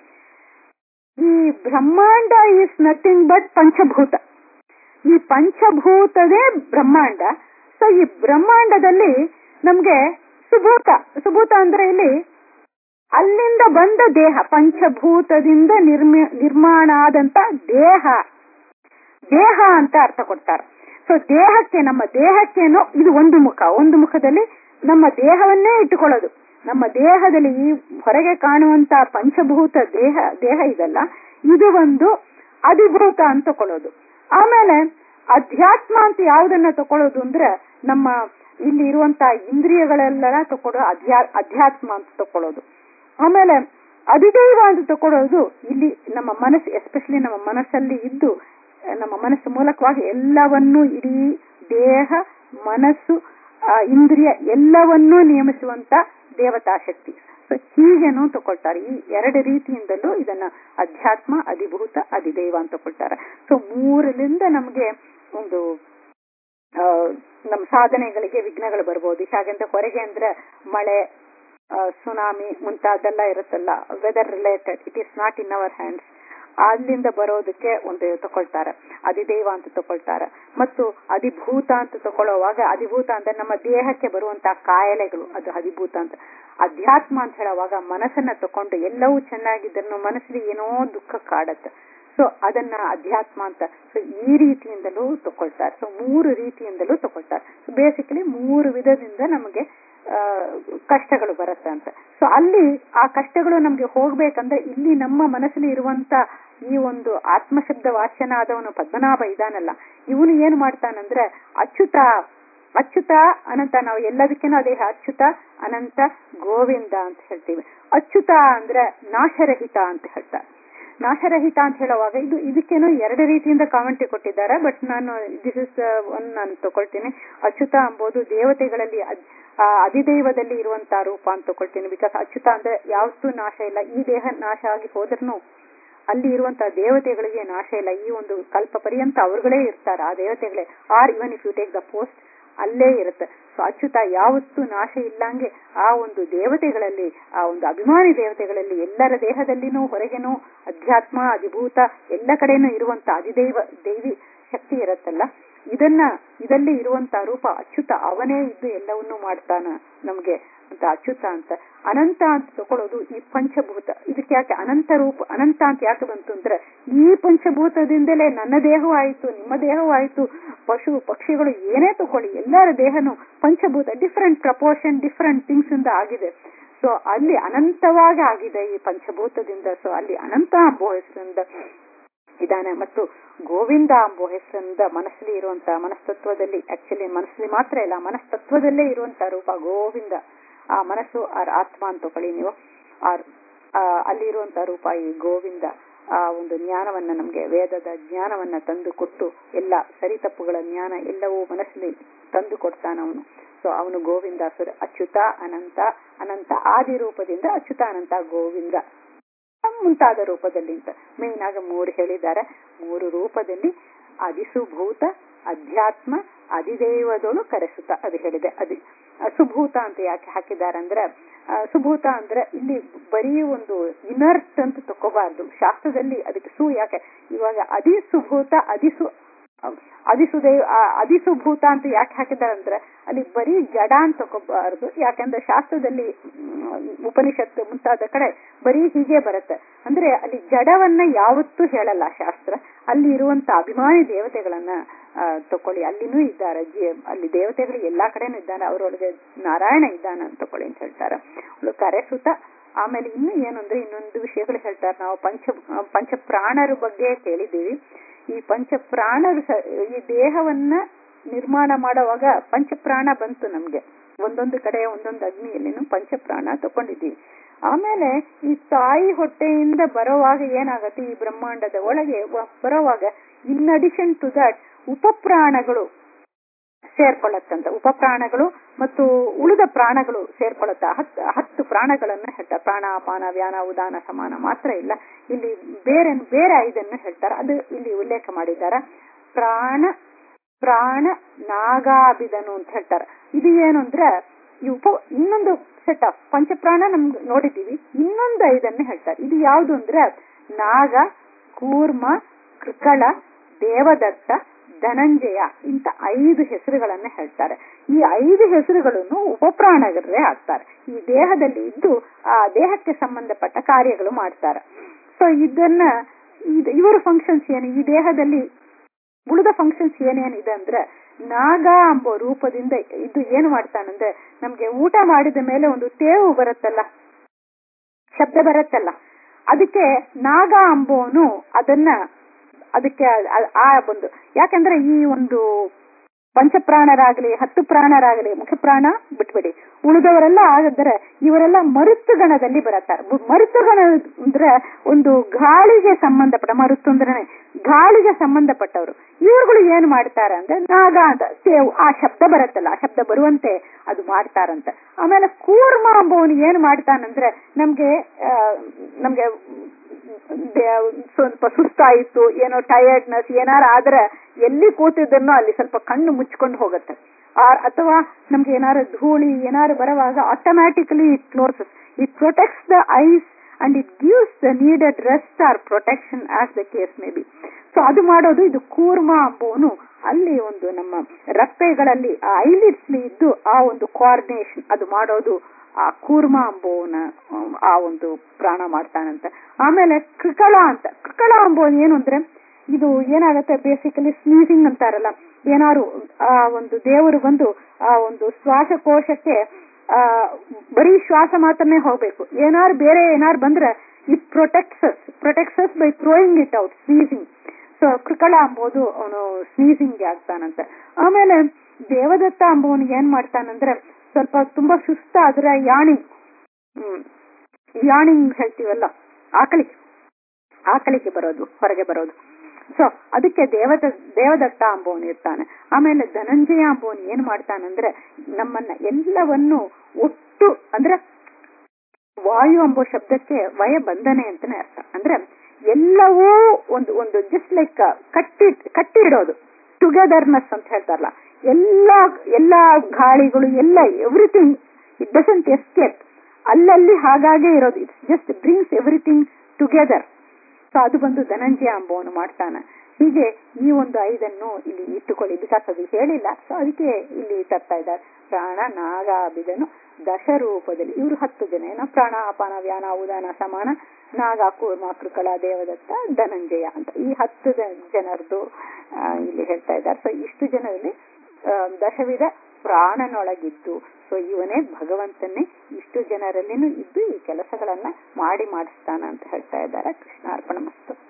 ಈ ಬ್ರಹ್ಮಾಂಡ ಈಸ್ ನಥಿಂಗ್ ಬಟ್ ಪಂಚಭೂತ ಈ ಪಂಚಭೂತದೇ ಬ್ರಹ್ಮಾಂಡ ಸೊ ಈ ಬ್ರಹ್ಮಾಂಡದಲ್ಲಿ ನಮ್ಗೆ ಸುಭೂತ ಸುಭೂತ ಅಂದ್ರೆ ಇಲ್ಲಿ ಅಲ್ಲಿಂದ ಬಂದ ದೇಹ ಪಂಚಭೂತದಿಂದ ನಿರ್ಮಿ ನಿರ್ಮಾಣ ಆದಂತ ದೇಹ ದೇಹ ಅಂತ ಅರ್ಥ ಕೊಡ್ತಾರೆ ಸೊ ದೇಹಕ್ಕೆ ನಮ್ಮ ದೇಹಕ್ಕೇನೋ ಇದು ಒಂದು ಮುಖ ಒಂದು ಮುಖದಲ್ಲಿ ನಮ್ಮ ದೇಹವನ್ನೇ ಇಟ್ಟುಕೊಳ್ಳೋದು ನಮ್ಮ ದೇಹದಲ್ಲಿ ಈ ಹೊರಗೆ ಕಾಣುವಂತ ಪಂಚಭೂತ ದೇಹ ದೇಹ ಇದಲ್ಲ ಇದು ಒಂದು ಅಧಿಭೂತ ಅಂತ ತಕೊಳ್ಳೋದು ಆಮೇಲೆ ಅಧ್ಯಾತ್ಮ ಅಂತ ಯಾವುದನ್ನ ತಕೊಳ್ಳೋದು ಅಂದ್ರೆ ನಮ್ಮ ಇಲ್ಲಿ ಇರುವಂತ ಇಂದ್ರಿಯಗಳೆಲ್ಲ ತಕೊಳ್ಳೋ ಅಧ್ಯಾ ಅಧ್ಯಾತ್ಮ ಅಂತ ತಕೊಳ್ಳೋದು ಆಮೇಲೆ ಅಧಿದೈವ ಅಂತ ತಕೊಳ್ಳೋದು ಇಲ್ಲಿ ನಮ್ಮ ಮನಸ್ಸು ಎಸ್ಪೆಷಲಿ ನಮ್ಮ ಮನಸ್ಸಲ್ಲಿ ಇದ್ದು ನಮ್ಮ ಮನಸ್ಸು ಮೂಲಕವಾಗಿ ಎಲ್ಲವನ್ನೂ ಇಡೀ ದೇಹ ಮನಸ್ಸು ಇಂದ್ರಿಯ ಎಲ್ಲವನ್ನೂ ನಿಯಮಿಸುವಂತ ದೇವತಾ ಶಕ್ತಿ ಸೊ ಹೀಗೇನು ತಗೊಳ್ತಾರೆ ಈ ಎರಡು ರೀತಿಯಿಂದಲೂ ಇದನ್ನ ಅಧ್ಯಾತ್ಮ ಅಧಿಭೂತ ಅಧಿದೈವ ಅಂತ ತಗೊಳ್ತಾರೆ ಸೊ ಮೂರರಿಂದ ನಮ್ಗೆ ಒಂದು ನಮ್ಮ ಸಾಧನೆಗಳಿಗೆ ವಿಘ್ನಗಳು ಬರ್ಬೋದು ಹಾಗಂತ ಹೊರಗೆ ಅಂದ್ರೆ ಮಳೆ ಸುನಾಮಿ ಮುಂತಾದೆಲ್ಲ ಇರುತ್ತಲ್ಲ weather related it is not in our hands ಅಲ್ಲಿಂದ ಬರೋದಕ್ಕೆ ಒಂದು ತಗೊಳ್ತಾರೆ ಅಧಿದೈವ ಅಂತ ತಗೊಳ್ತಾರೆ ಮತ್ತು ಅಧಿಭೂತ ಅಂತ ತಗೊಳ್ಳುವಾಗ ಅಧಿಭೂತ ಅಂದ್ರೆ ನಮ್ಮ ದೇಹಕ್ಕೆ ಬರುವಂತಹ ಕಾಯಿಲೆಗಳು ಅದು ಅಧಿಭೂತ ಅಂತ ಅಧ್ಯಾತ್ಮ ಅಂತ ಹೇಳುವಾಗ ಮನಸ್ಸನ್ನ ತಕೊಂಡು ಎಲ್ಲವೂ ಚೆನ್ನಾಗಿದ್ರು ಮನಸ್ಸಿಗೆ ಏನೋ ದುಃಖ ಕಾಡತ್ತೆ ಸೊ ಅದನ್ನ ಅಧ್ಯಾತ್ಮ ಅಂತ ಸೊ ಈ ರೀತಿಯಿಂದಲೂ ತಗೊಳ್ತಾರೆ ಸೊ ಮೂರು ರೀತಿಯಿಂದಲೂ ತಗೊಳ್ತಾರೆ ಸೊ ಬೇಸಿಕಲಿ ಮೂರು ವಿಧದಿಂದ ನಮಗೆ ಕಷ್ಟಗಳು ಬರುತ್ತೆ ಅಂತ ಸೊ ಅಲ್ಲಿ ಆ ಕಷ್ಟಗಳು ನಮ್ಗೆ ಹೋಗ್ಬೇಕಂದ್ರೆ ಇಲ್ಲಿ ನಮ್ಮ ಮನಸ್ಸಲ್ಲಿ ಇರುವಂತ ಈ ಒಂದು ಆತ್ಮಶಬ್ದ ವಾಚ್ಯನ ಆದವನು ಪದ್ಮನಾಭ ಇದಾನಲ್ಲ ಇವನು ಏನ್ ಮಾಡ್ತಾನಂದ್ರೆ ಅಚ್ಯುತ ಅಚ್ಯುತ ಅನಂತ ನಾವು ಎಲ್ಲದಕ್ಕೇನೂ ಅದೇ ಅಚ್ಯುತ ಅನಂತ ಗೋವಿಂದ ಅಂತ ಹೇಳ್ತೀವಿ ಅಚ್ಯುತ ಅಂದ್ರೆ ನಾಶರಹಿತ ಅಂತ ಹೇಳ್ತಾರೆ ನಾಶರಹಿತ ಅಂತ ಹೇಳುವಾಗ ಇದು ಇದಕ್ಕೇನೋ ಎರಡು ರೀತಿಯಿಂದ ಕಾಮೆಂಟ್ರಿ ಕೊಟ್ಟಿದ್ದಾರೆ ಬಟ್ ನಾನು ದಿಸ್ ಇಸ್ ಒನ್ ನಾನು ತಗೊಳ್ತೀನಿ ಅಚ್ಯುತ ಎಂಬುದು ದೇವತೆಗಳಲ್ಲಿ ಅಧಿದೈವದಲ್ಲಿ ಇರುವಂತಹ ರೂಪ ಅಂತ ತಗೊಳ್ತೀನಿ ಬಿಕಾಸ್ ಅಚ್ಯುತ ಅಂದ್ರೆ ಯಾವತ್ತೂ ನಾಶ ಇಲ್ಲ ಈ ದೇಹ ನಾಶ ಆಗಿ ಹೋದ್ರೂ ಅಲ್ಲಿ ಇರುವಂತಹ ದೇವತೆಗಳಿಗೆ ನಾಶ ಇಲ್ಲ ಈ ಒಂದು ಕಲ್ಪ ಪರ್ಯಂತ ಅವರುಗಳೇ ಇರ್ತಾರೆ ಆ ದೇವತೆಗಳೇ are even if you take the post ಅಲ್ಲೇ ಇರುತ್ತೆ ಸೊ ಅಚ್ಯುತ ಯಾವತ್ತೂ ನಾಶ ಇಲ್ಲಂಗೆ ಆ ಒಂದು ದೇವತೆಗಳಲ್ಲಿ ಆ ಒಂದು ಅಭಿಮಾನಿ ದೇವತೆಗಳಲ್ಲಿ ಎಲ್ಲರ ದೇಹದಲ್ಲಿನೂ ಹೊರಗೆನೂ ಅಧ್ಯಾತ್ಮ ಅಧಿಭೂತ ಎಲ್ಲ ಕಡೆನೂ ಇರುವಂತ ಅಧಿದೈವ ದೈವಿ ಶಕ್ತಿ ಇರತ್ತಲ್ಲ ಇದನ್ನ ಇದಲ್ಲಿ ಇರುವಂತ ರೂಪ ಅಚ್ಯುತ ಅವನೇ ಇದ್ದು ಎಲ್ಲವನ್ನೂ ಮಾಡ್ತಾನ ನಮ್ಗೆ ಅಂತ ಅಚ್ಯುತ ಅಂತ ಅನಂತ ಅಂತ ತಗೊಳ್ಳೋದು ಈ ಪಂಚಭೂತ ಇದಕ್ಕೆ ಯಾಕೆ ಅನಂತ ರೂಪ ಅನಂತ ಅಂತ ಯಾಕೆ ಬಂತು ಅಂದ್ರೆ ಈ ಪಂಚಭೂತದಿಂದಲೇ ನನ್ನ ದೇಹವೂ ಆಯ್ತು ನಿಮ್ಮ ದೇಹವೂ ಆಯ್ತು ಪಶು ಪಕ್ಷಿಗಳು ಏನೇ ತಗೊಳ್ಳಿ ಎಲ್ಲರ ದೇಹನು ಪಂಚಭೂತ ಡಿಫ್ರೆಂಟ್ ಪ್ರಪೋರ್ಷನ್ ಡಿಫ್ರೆಂಟ್ ಥಿಂಗ್ಸ್ ಇಂದ ಆಗಿದೆ ಸೊ ಅಲ್ಲಿ ಅನಂತವಾಗಿ ಆಗಿದೆ ಈ ಪಂಚಭೂತದಿಂದ ಸೊ ಅಲ್ಲಿ ಅನಂತ ಅಂಬೋ ಹೆಸರಿಂದ ಇದಾನೆ ಮತ್ತು ಗೋವಿಂದ ಎಂಬ ಹೆಸರಿಂದ ಮನಸ್ಸಲ್ಲಿ ಇರುವಂತಹ ಮನಸ್ತತ್ವದಲ್ಲಿ ಆಕ್ಚುಲಿ ಮನಸ್ಸಲ್ಲಿ ಮಾತ್ರ ಇಲ್ಲ ಮನಸ್ತತ್ವದಲ್ಲೇ ಇರುವಂತಹ ರೂಪ ಗೋವಿಂದ ಆ ಮನಸ್ಸು ಆ ಆತ್ಮ ಅಂತ ತಗೊಳ್ಳಿ ನೀವು ಆ ಅಲ್ಲಿ ಇರುವಂತಹ ರೂಪ ಈ ಗೋವಿಂದ ಆ ಒಂದು ಜ್ಞಾನವನ್ನ ನಮ್ಗೆ ವೇದದ ಜ್ಞಾನವನ್ನ ತಂದು ಕೊಟ್ಟು ಎಲ್ಲ ಸರಿ ತಪ್ಪುಗಳ ಜ್ಞಾನ ಎಲ್ಲವೂ ಮನಸ್ಸಲ್ಲಿ ತಂದು ಕೊಡ್ತಾನ ಅವನು ಸೊ ಅವನು ಗೋವಿಂದ ಸುರ ಅಚ್ಯುತ ಅನಂತ ಅನಂತ ಆದಿ ರೂಪದಿಂದ ಅಚ್ಯುತ ಅನಂತ ಗೋವಿಂದ ಮುಂತಾದ ರೂಪದಲ್ಲಿ ಅಂತ ಮೇನ್ ಆಗಿ ಮೂರು ಹೇಳಿದ್ದಾರೆ ಮೂರು ರೂಪದಲ್ಲಿ ಅಧಿಸುಭೂತ ಅಧ್ಯಾತ್ಮ ಅಧಿದೈವದೊಳು ಕರೆಸುತ್ತ ಅದು ಹೇಳಿದೆ ಅದಿ ಸುಭೂತ ಅಂತ ಯಾಕೆ ಹಾಕಿದ್ದಾರೆ ಅಂದ್ರೆ ಆ, ಸುಭೂತ ಅಂದ್ರೆ ಇಲ್ಲಿ ಬರೀ ಒಂದು ಇನರ್ಟ್ ಅಂತ ತಕೋಬಾರ್ದು ಶಾಸ್ತ್ರದಲ್ಲಿ ಅದಕ್ಕೆ ಸು ಯಾಕೆ ಇವಾಗ ಅಧಿಸುಭೂತ ಅಧಿಸು ಅಧಿಸುದೇವ್ ಅಧಿಸುಭೂತ ಅಂತ ಯಾಕೆ ಹಾಕಿದ್ದಾರೆ ಅಂದ್ರೆ ಅಲ್ಲಿ ಬರೀ ಜಡ ಅಂತ ತಕೋಬಾರದು ಯಾಕಂದ್ರೆ ಶಾಸ್ತ್ರದಲ್ಲಿ ಮ್, ಉಪನಿಷತ್ತು ಮುಂತಾದ ಕಡೆ ಬರೀ ಹೀಗೆ ಬರುತ್ತೆ ಅಂದ್ರೆ ಅಲ್ಲಿ ಜಡವನ್ನ ಯಾವತ್ತೂ ಹೇಳಲ್ಲ ಶಾಸ್ತ್ರ ಅಲ್ಲಿ ಇರುವಂತ ಅಭಿಮಾನಿ ದೇವತೆಗಳನ್ನ ಆ, ತಕೊಳ್ಳಿ ಅಲ್ಲಿನೂ ಇದ್ದಾರೆ ಜೀ- ಅಲ್ಲಿ ದೇವತೆಗಳು ಎಲ್ಲಾ ಕಡೆನೂ ಇದ್ದಾನೆ ಅವರೊಳಗೆ ನಾರಾಯಣ ಇದ್ದಾನೆ ಅಂತ ತಕೊಳ್ಳಿ ಅಂತ ಹೇಳ್ತಾರೆ ಅವಳು ಕರೆಸುತ್ತ ಆಮೇಲೆ ಇನ್ನು ಏನು ಅಂದ್ರೆ ಇನ್ನೊಂದು ವಿಷಯಗಳು ಹೇಳ್ತಾರೆ ನಾವು ಪಂಚ ಪಂಚ ಪ್ರಾಣರ ಬಗ್ಗೆ ಕೇಳಿದ್ದೀವಿ ಈ ಪಂಚ ಪ್ರಾಣರು ಸ- ಈ ದೇಹವನ್ನ ನಿರ್ಮಾಣ ಮಾಡುವಾಗ ಪಂಚಪ್ರಾಣ ಬಂತು ನಮ್ಗೆ ಒಂದೊಂದು ಕಡೆ ಒಂದೊಂದು ಅಗ್ನಿಯಲ್ಲಿನೂ ಪಂಚಪ್ರಾಣ ತಕೊಂಡಿದ್ದೀವಿ ಆಮೇಲೆ ಈ ತಾಯಿ ಹೊಟ್ಟೆಯಿಂದ ಬರೋವಾಗ ಏನಾಗತ್ತೆ ಈ ಬ್ರಹ್ಮಾಂಡದ ಒಳಗೆ ವ- ಬರೋವಾಗ ಇನ್ ಅಡಿಷನ್ ಟು ದಟ್ ಉಪಪ್ರಾಣಗಳು ಸೇರ್ಕೊಳ್ಳತ್ತಂತ ಉಪಪ್ರಾಣಗಳು ಮತ್ತು ಉಳಿದ ಪ್ರಾಣಗಳು ಸೇರ್ಕೊಳ್ಳುತ್ತ ಹತ್ತು ಹತ್ತು ಪ್ರಾಣಗಳನ್ನ ಹೇಳ್ತಾರೆ ಪ್ರಾಣ ಅಪಾನ ವ್ಯಾನ ಉದಾನ ಸಮಾನ ಮಾತ್ರ ಇಲ್ಲ ಇಲ್ಲಿ ಬೇರೆ ಬೇರೆ ಐದನ್ನು ಹೇಳ್ತಾರೆ ಅದು ಇಲ್ಲಿ ಉಲ್ಲೇಖ ಮಾಡಿದ್ದಾರೆ ಪ್ರಾಣ ಪ್ರಾಣ ನಾಗಾಭಿದನು ಅಂತ ಹೇಳ್ತಾರೆ ಇದು ಏನು ಅಂದ್ರೆ ಈ ಉಪ ಇನ್ನೊಂದು ಸೆಟ್ ಆಫ್ ಪಂಚಪ್ರಾಣ ನಮ್ಗೆ ನೋಡಿದ್ದೀವಿ ಇನ್ನೊಂದು ಐದನ್ನು ಹೇಳ್ತಾರೆ ಇದು ಯಾವುದು ಅಂದ್ರೆ ನಾಗ ಕೂರ್ಮ ಕೃಕಳ ದೇವದತ್ತ ಧನಂಜಯ ಇಂತ ಐದು ಹೆಸರುಗಳನ್ನ ಹೇಳ್ತಾರೆ ಈ ಐದು ಹೆಸರುಗಳನ್ನು ಉಪಪ್ರಾಣಗಳೇ ಆಗ್ತಾರೆ ಈ ದೇಹದಲ್ಲಿ ಇದ್ದು ಆ ದೇಹಕ್ಕೆ ಸಂಬಂಧಪಟ್ಟ ಕಾರ್ಯಗಳು ಮಾಡ್ತಾರೆ ಸೊ ಇದನ್ನ ಇದ್- ಇವರ ಫಂಕ್ಷನ್ಸ್ ಏನು ಈ ದೇಹದಲ್ಲಿ ಉಳಿದ ಫಂಕ್ಷನ್ಸ್ ಏನೇನಿದೆ ಅಂದ್ರೆ ನಾಗ ಎಂಬ ರೂಪದಿಂದ ಇದು ಏನು ಮಾಡ್ತಾನಂದ್ರೆ ನಮ್ಗೆ ಊಟ ಮಾಡಿದ ಮೇಲೆ ಒಂದು ತೇವು ಬರುತ್ತಲ್ಲ ಶಬ್ದ ಬರುತ್ತಲ್ಲ ಅದಕ್ಕೆ ನಾಗ ಅಂಬೋನು ಅದನ್ನ ಅದಕ್ಕೆ ಆ- ಆ ಒಂದು ಯಾಕಂದ್ರೆ ಈ ಒಂದು ಪಂಚಪ್ರಾಣರಾಗಲಿ ಹತ್ತು ಪ್ರಾಣರಾಗಲಿ ಮುಖ್ಯಪ್ರಾಣ ಬಿಟ್ಬಿಡಿ ಉಳಿದವರೆಲ್ಲ ಆಗಿದ್ರೆ ಇವರೆಲ್ಲ ಮರುತ್ತು ಗಣದಲ್ಲಿ ಬರುತ್ತಾರೆ ಬು- ಮರುತ್ತು ಗಣ ಅಂದ್ರೆ ಒಂದು ಗಾಳಿಗೆ ಸಂಬಂಧಪಟ್ಟ ಮರುತ್ತು ಅಂದ್ರೆ ಗಾಳಿಗೆ ಸಂಬಂಧಪಟ್ಟವರು ಇವ್ರುಗಳು ಏನ್ ಮಾಡ್ತಾರೆ ಅಂದ್ರೆ ನಾಗ ಅಂತ ಸೇವು ಆ ಶಬ್ದ ಬರುತ್ತಲ್ಲ ಆ ಶಬ್ದ ಬರುವಂತೆ ಅದು ಮಾಡ್ತಾರಂತೆ ಆಮೇಲೆ ಕೂರ್ಮ ಅಂಬವನು ಏನ್ ಮಾಡ್ತಾನಂದ್ರೆ ನಮ್ಗೆ ಆ, ನಮ್ಗೆ ದೇ- ಸ್ವಲ್ಪ ಸುಸ್ತಾಯಿತು ಏನೋ ಟಯರ್ಡ್ನೆಸ್ ಏನಾರ ಆದ್ರೆ ಎಲ್ಲಿ ಕೂತಿದ್ದನ್ನೋ ಅಲ್ಲಿ ಸ್ವಲ್ಪ ಕಣ್ಣು ಮುಚ್ಕೊಂಡು ಹೋಗುತ್ತೆ ಆ- ಅಥವಾ ನಮ್ಗೆ ಏನಾರು ಧೂಳಿ ಏನಾರು ಬರುವಾಗ automatically it closes it protects the eyes and it gives the needed rest or protection as the case may be so ಅದು ಮಾಡೋದು ಇದು ಕೂರ್ಮ ಅಂಬುವನು ಅಲ್ಲಿ ಒಂದು ನಮ್ಮ ರಪ್ಪೆಗಳಲ್ಲಿ ಆ ಐಲಿಡ್ಸ್ ಇದ್ದು ಆ ಒಂದು ಕೋಆರ್ಡಿನೇಷನ್ ಅದು ಮಾಡೋದು ಆ ಕೂರ್ಮ ಅಂಬೋನ ಆ ಒಂದು ಪ್ರಾಣ ಮಾಡ್ತಾನಂತ ಆಮೇಲೆ ಕೃಕಳ ಅಂತ ಕೃಕಳ ಅಂಬೋನ್ ಏನು ಅಂದ್ರೆ ಇದು ಏನಾಗತ್ತೆ ಬೇಸಿಕಲಿ ಸ್ನೀಸಿಂಗ್ ಅಂತಾರಲ್ಲ ಏನಾರು ಆ ಒಂದು ದೇವರು ಬಂದು ಆ ಒಂದು ಶ್ವಾಸಕೋಶಕ್ಕೆ ಆ ಬರೀ ಶ್ವಾಸ ಮಾತ್ರನೇ ಹೋಗ್ಬೇಕು ಏನಾರು ಬೇರೆ ಏನಾರು ಬಂದ್ರೆ it protects protects by throwing it out sneezing so ಕೃಕಳ ಅಂಬೋದು ಅವನು ಸ್ನೀಸಿಂಗ್ ಆಗ್ತಾನಂತೆ ಆಮೇಲೆ ದೇವದತ್ತ ಅಂಬವನಿಗೆ ಏನ್ ಮಾಡ್ತಾನಂದ್ರೆ ಸ್ವಲ್ಪ ತುಂಬಾ ಸುಸ್ತಾದ್ರೆ ಯಾಣಿಂಗ್ ಹ್ಮ್ ಯಾಣಿಂಗ್ ಹೇಳ್ತೀವಲ್ಲ ಆಕಳಿಕೆ ಆಕಳಿಕೆ ಬರೋದು ಹೊರಗೆ ಬರೋದು ಸೊ ಅದಕ್ಕೆ ದೇವದ ದೇವದತ್ತ ಅಂಬೋನ್ ಇರ್ತಾನೆ ಆಮೇಲೆ ಧನಂಜಯ ಅಂಬೋನ್ ಏನ್ ಮಾಡ್ತಾನಂದ್ರೆ ನಮ್ಮನ್ನ ಎಲ್ಲವನ್ನು ಒಟ್ಟು ಅಂದ್ರೆ ವಾಯು ಎಂಬೋ ಶಬ್ದಕ್ಕೆ ವಯ ಬಂಧನೆ ಅಂತಾನೆ ಅರ್ಥ ಅಂದ್ರೆ ಎಲ್ಲವೂ ಒಂದು ಒಂದು ಜಸ್ಟ್ ಲೈಕ್ ಕಟ್ಟಿ ಕಟ್ಟಿ ಇಡೋದು ಟುಗೆದರ್ನೆಸ್ ಅಂತ ಹೇಳ್ತಾರಲ್ಲ ಎಲ್ಲ ಎಲ್ಲ ಗಾಳಿಗಳು ಎಲ್ಲ ಎವ್ರಿಥಿಂಗ್ ಇಟ್ ಡಸಂಟ್ ಎಸ್ಕೇಪ್ ಅಲ್ಲಲ್ಲಿ ಹಾಗಾಗೆ ಇರೋದು it's just brings everything together so ಅದು ಬಂದು ಧನಂಜಯ ಅಂಬವನು ಮಾಡ್ತಾನೆ ಹೀಗೆ ಈ ಒಂದು ಐದನ್ನು ಇಲ್ಲಿ ಇಟ್ಟುಕೊಳ್ಳಿ ಬಿಕಾಸ್ ಅದು ಹೇಳಿಲ್ಲ ಸೊ ಅದಕ್ಕೆ ಇಲ್ಲಿ ತರ್ತಾ ಇದ್ದಾರೆ ಪ್ರಾಣ ನಾಗ ಬಿದನು ದಶರೂಪದಲ್ಲಿ ಇವರು ಹತ್ತು ಜನ ಏನೋ ಪ್ರಾಣ ಅಪಾನ ವ್ಯಾನ ಉದಾನ ಸಮಾನ ನಾಗ ಕೂರ್ಮ ಕೃಕಳ ದೇವದತ್ತ ಧನಂಜಯ ಅಂತ ಈ ಹತ್ತು ಜ- ಜನರದು ಆ, ಇಲ್ಲಿ ಹೇಳ್ತಾ ಇದ್ದಾರೆ ಸೊ ಇಷ್ಟು ಜನರಲ್ಲಿ ಆ, ದಶವಿಧ ಪ್ರಾಣನೊಳಗಿದ್ದು ಸೊ ಇವನೇ ಭಗವಂತನೇ ಇಷ್ಟು ಜನರಲ್ಲಿನೂ ಇದ್ದು ಈ ಕೆಲಸಗಳನ್ನ ಮಾಡಿ ಮಾಡಿಸ್ತಾನ ಅಂತ ಹೇಳ್ತಾ ಇದ್ದಾರೆ ಕೃಷ್ಣಾರ್ಪಣ ಮಸ್ತು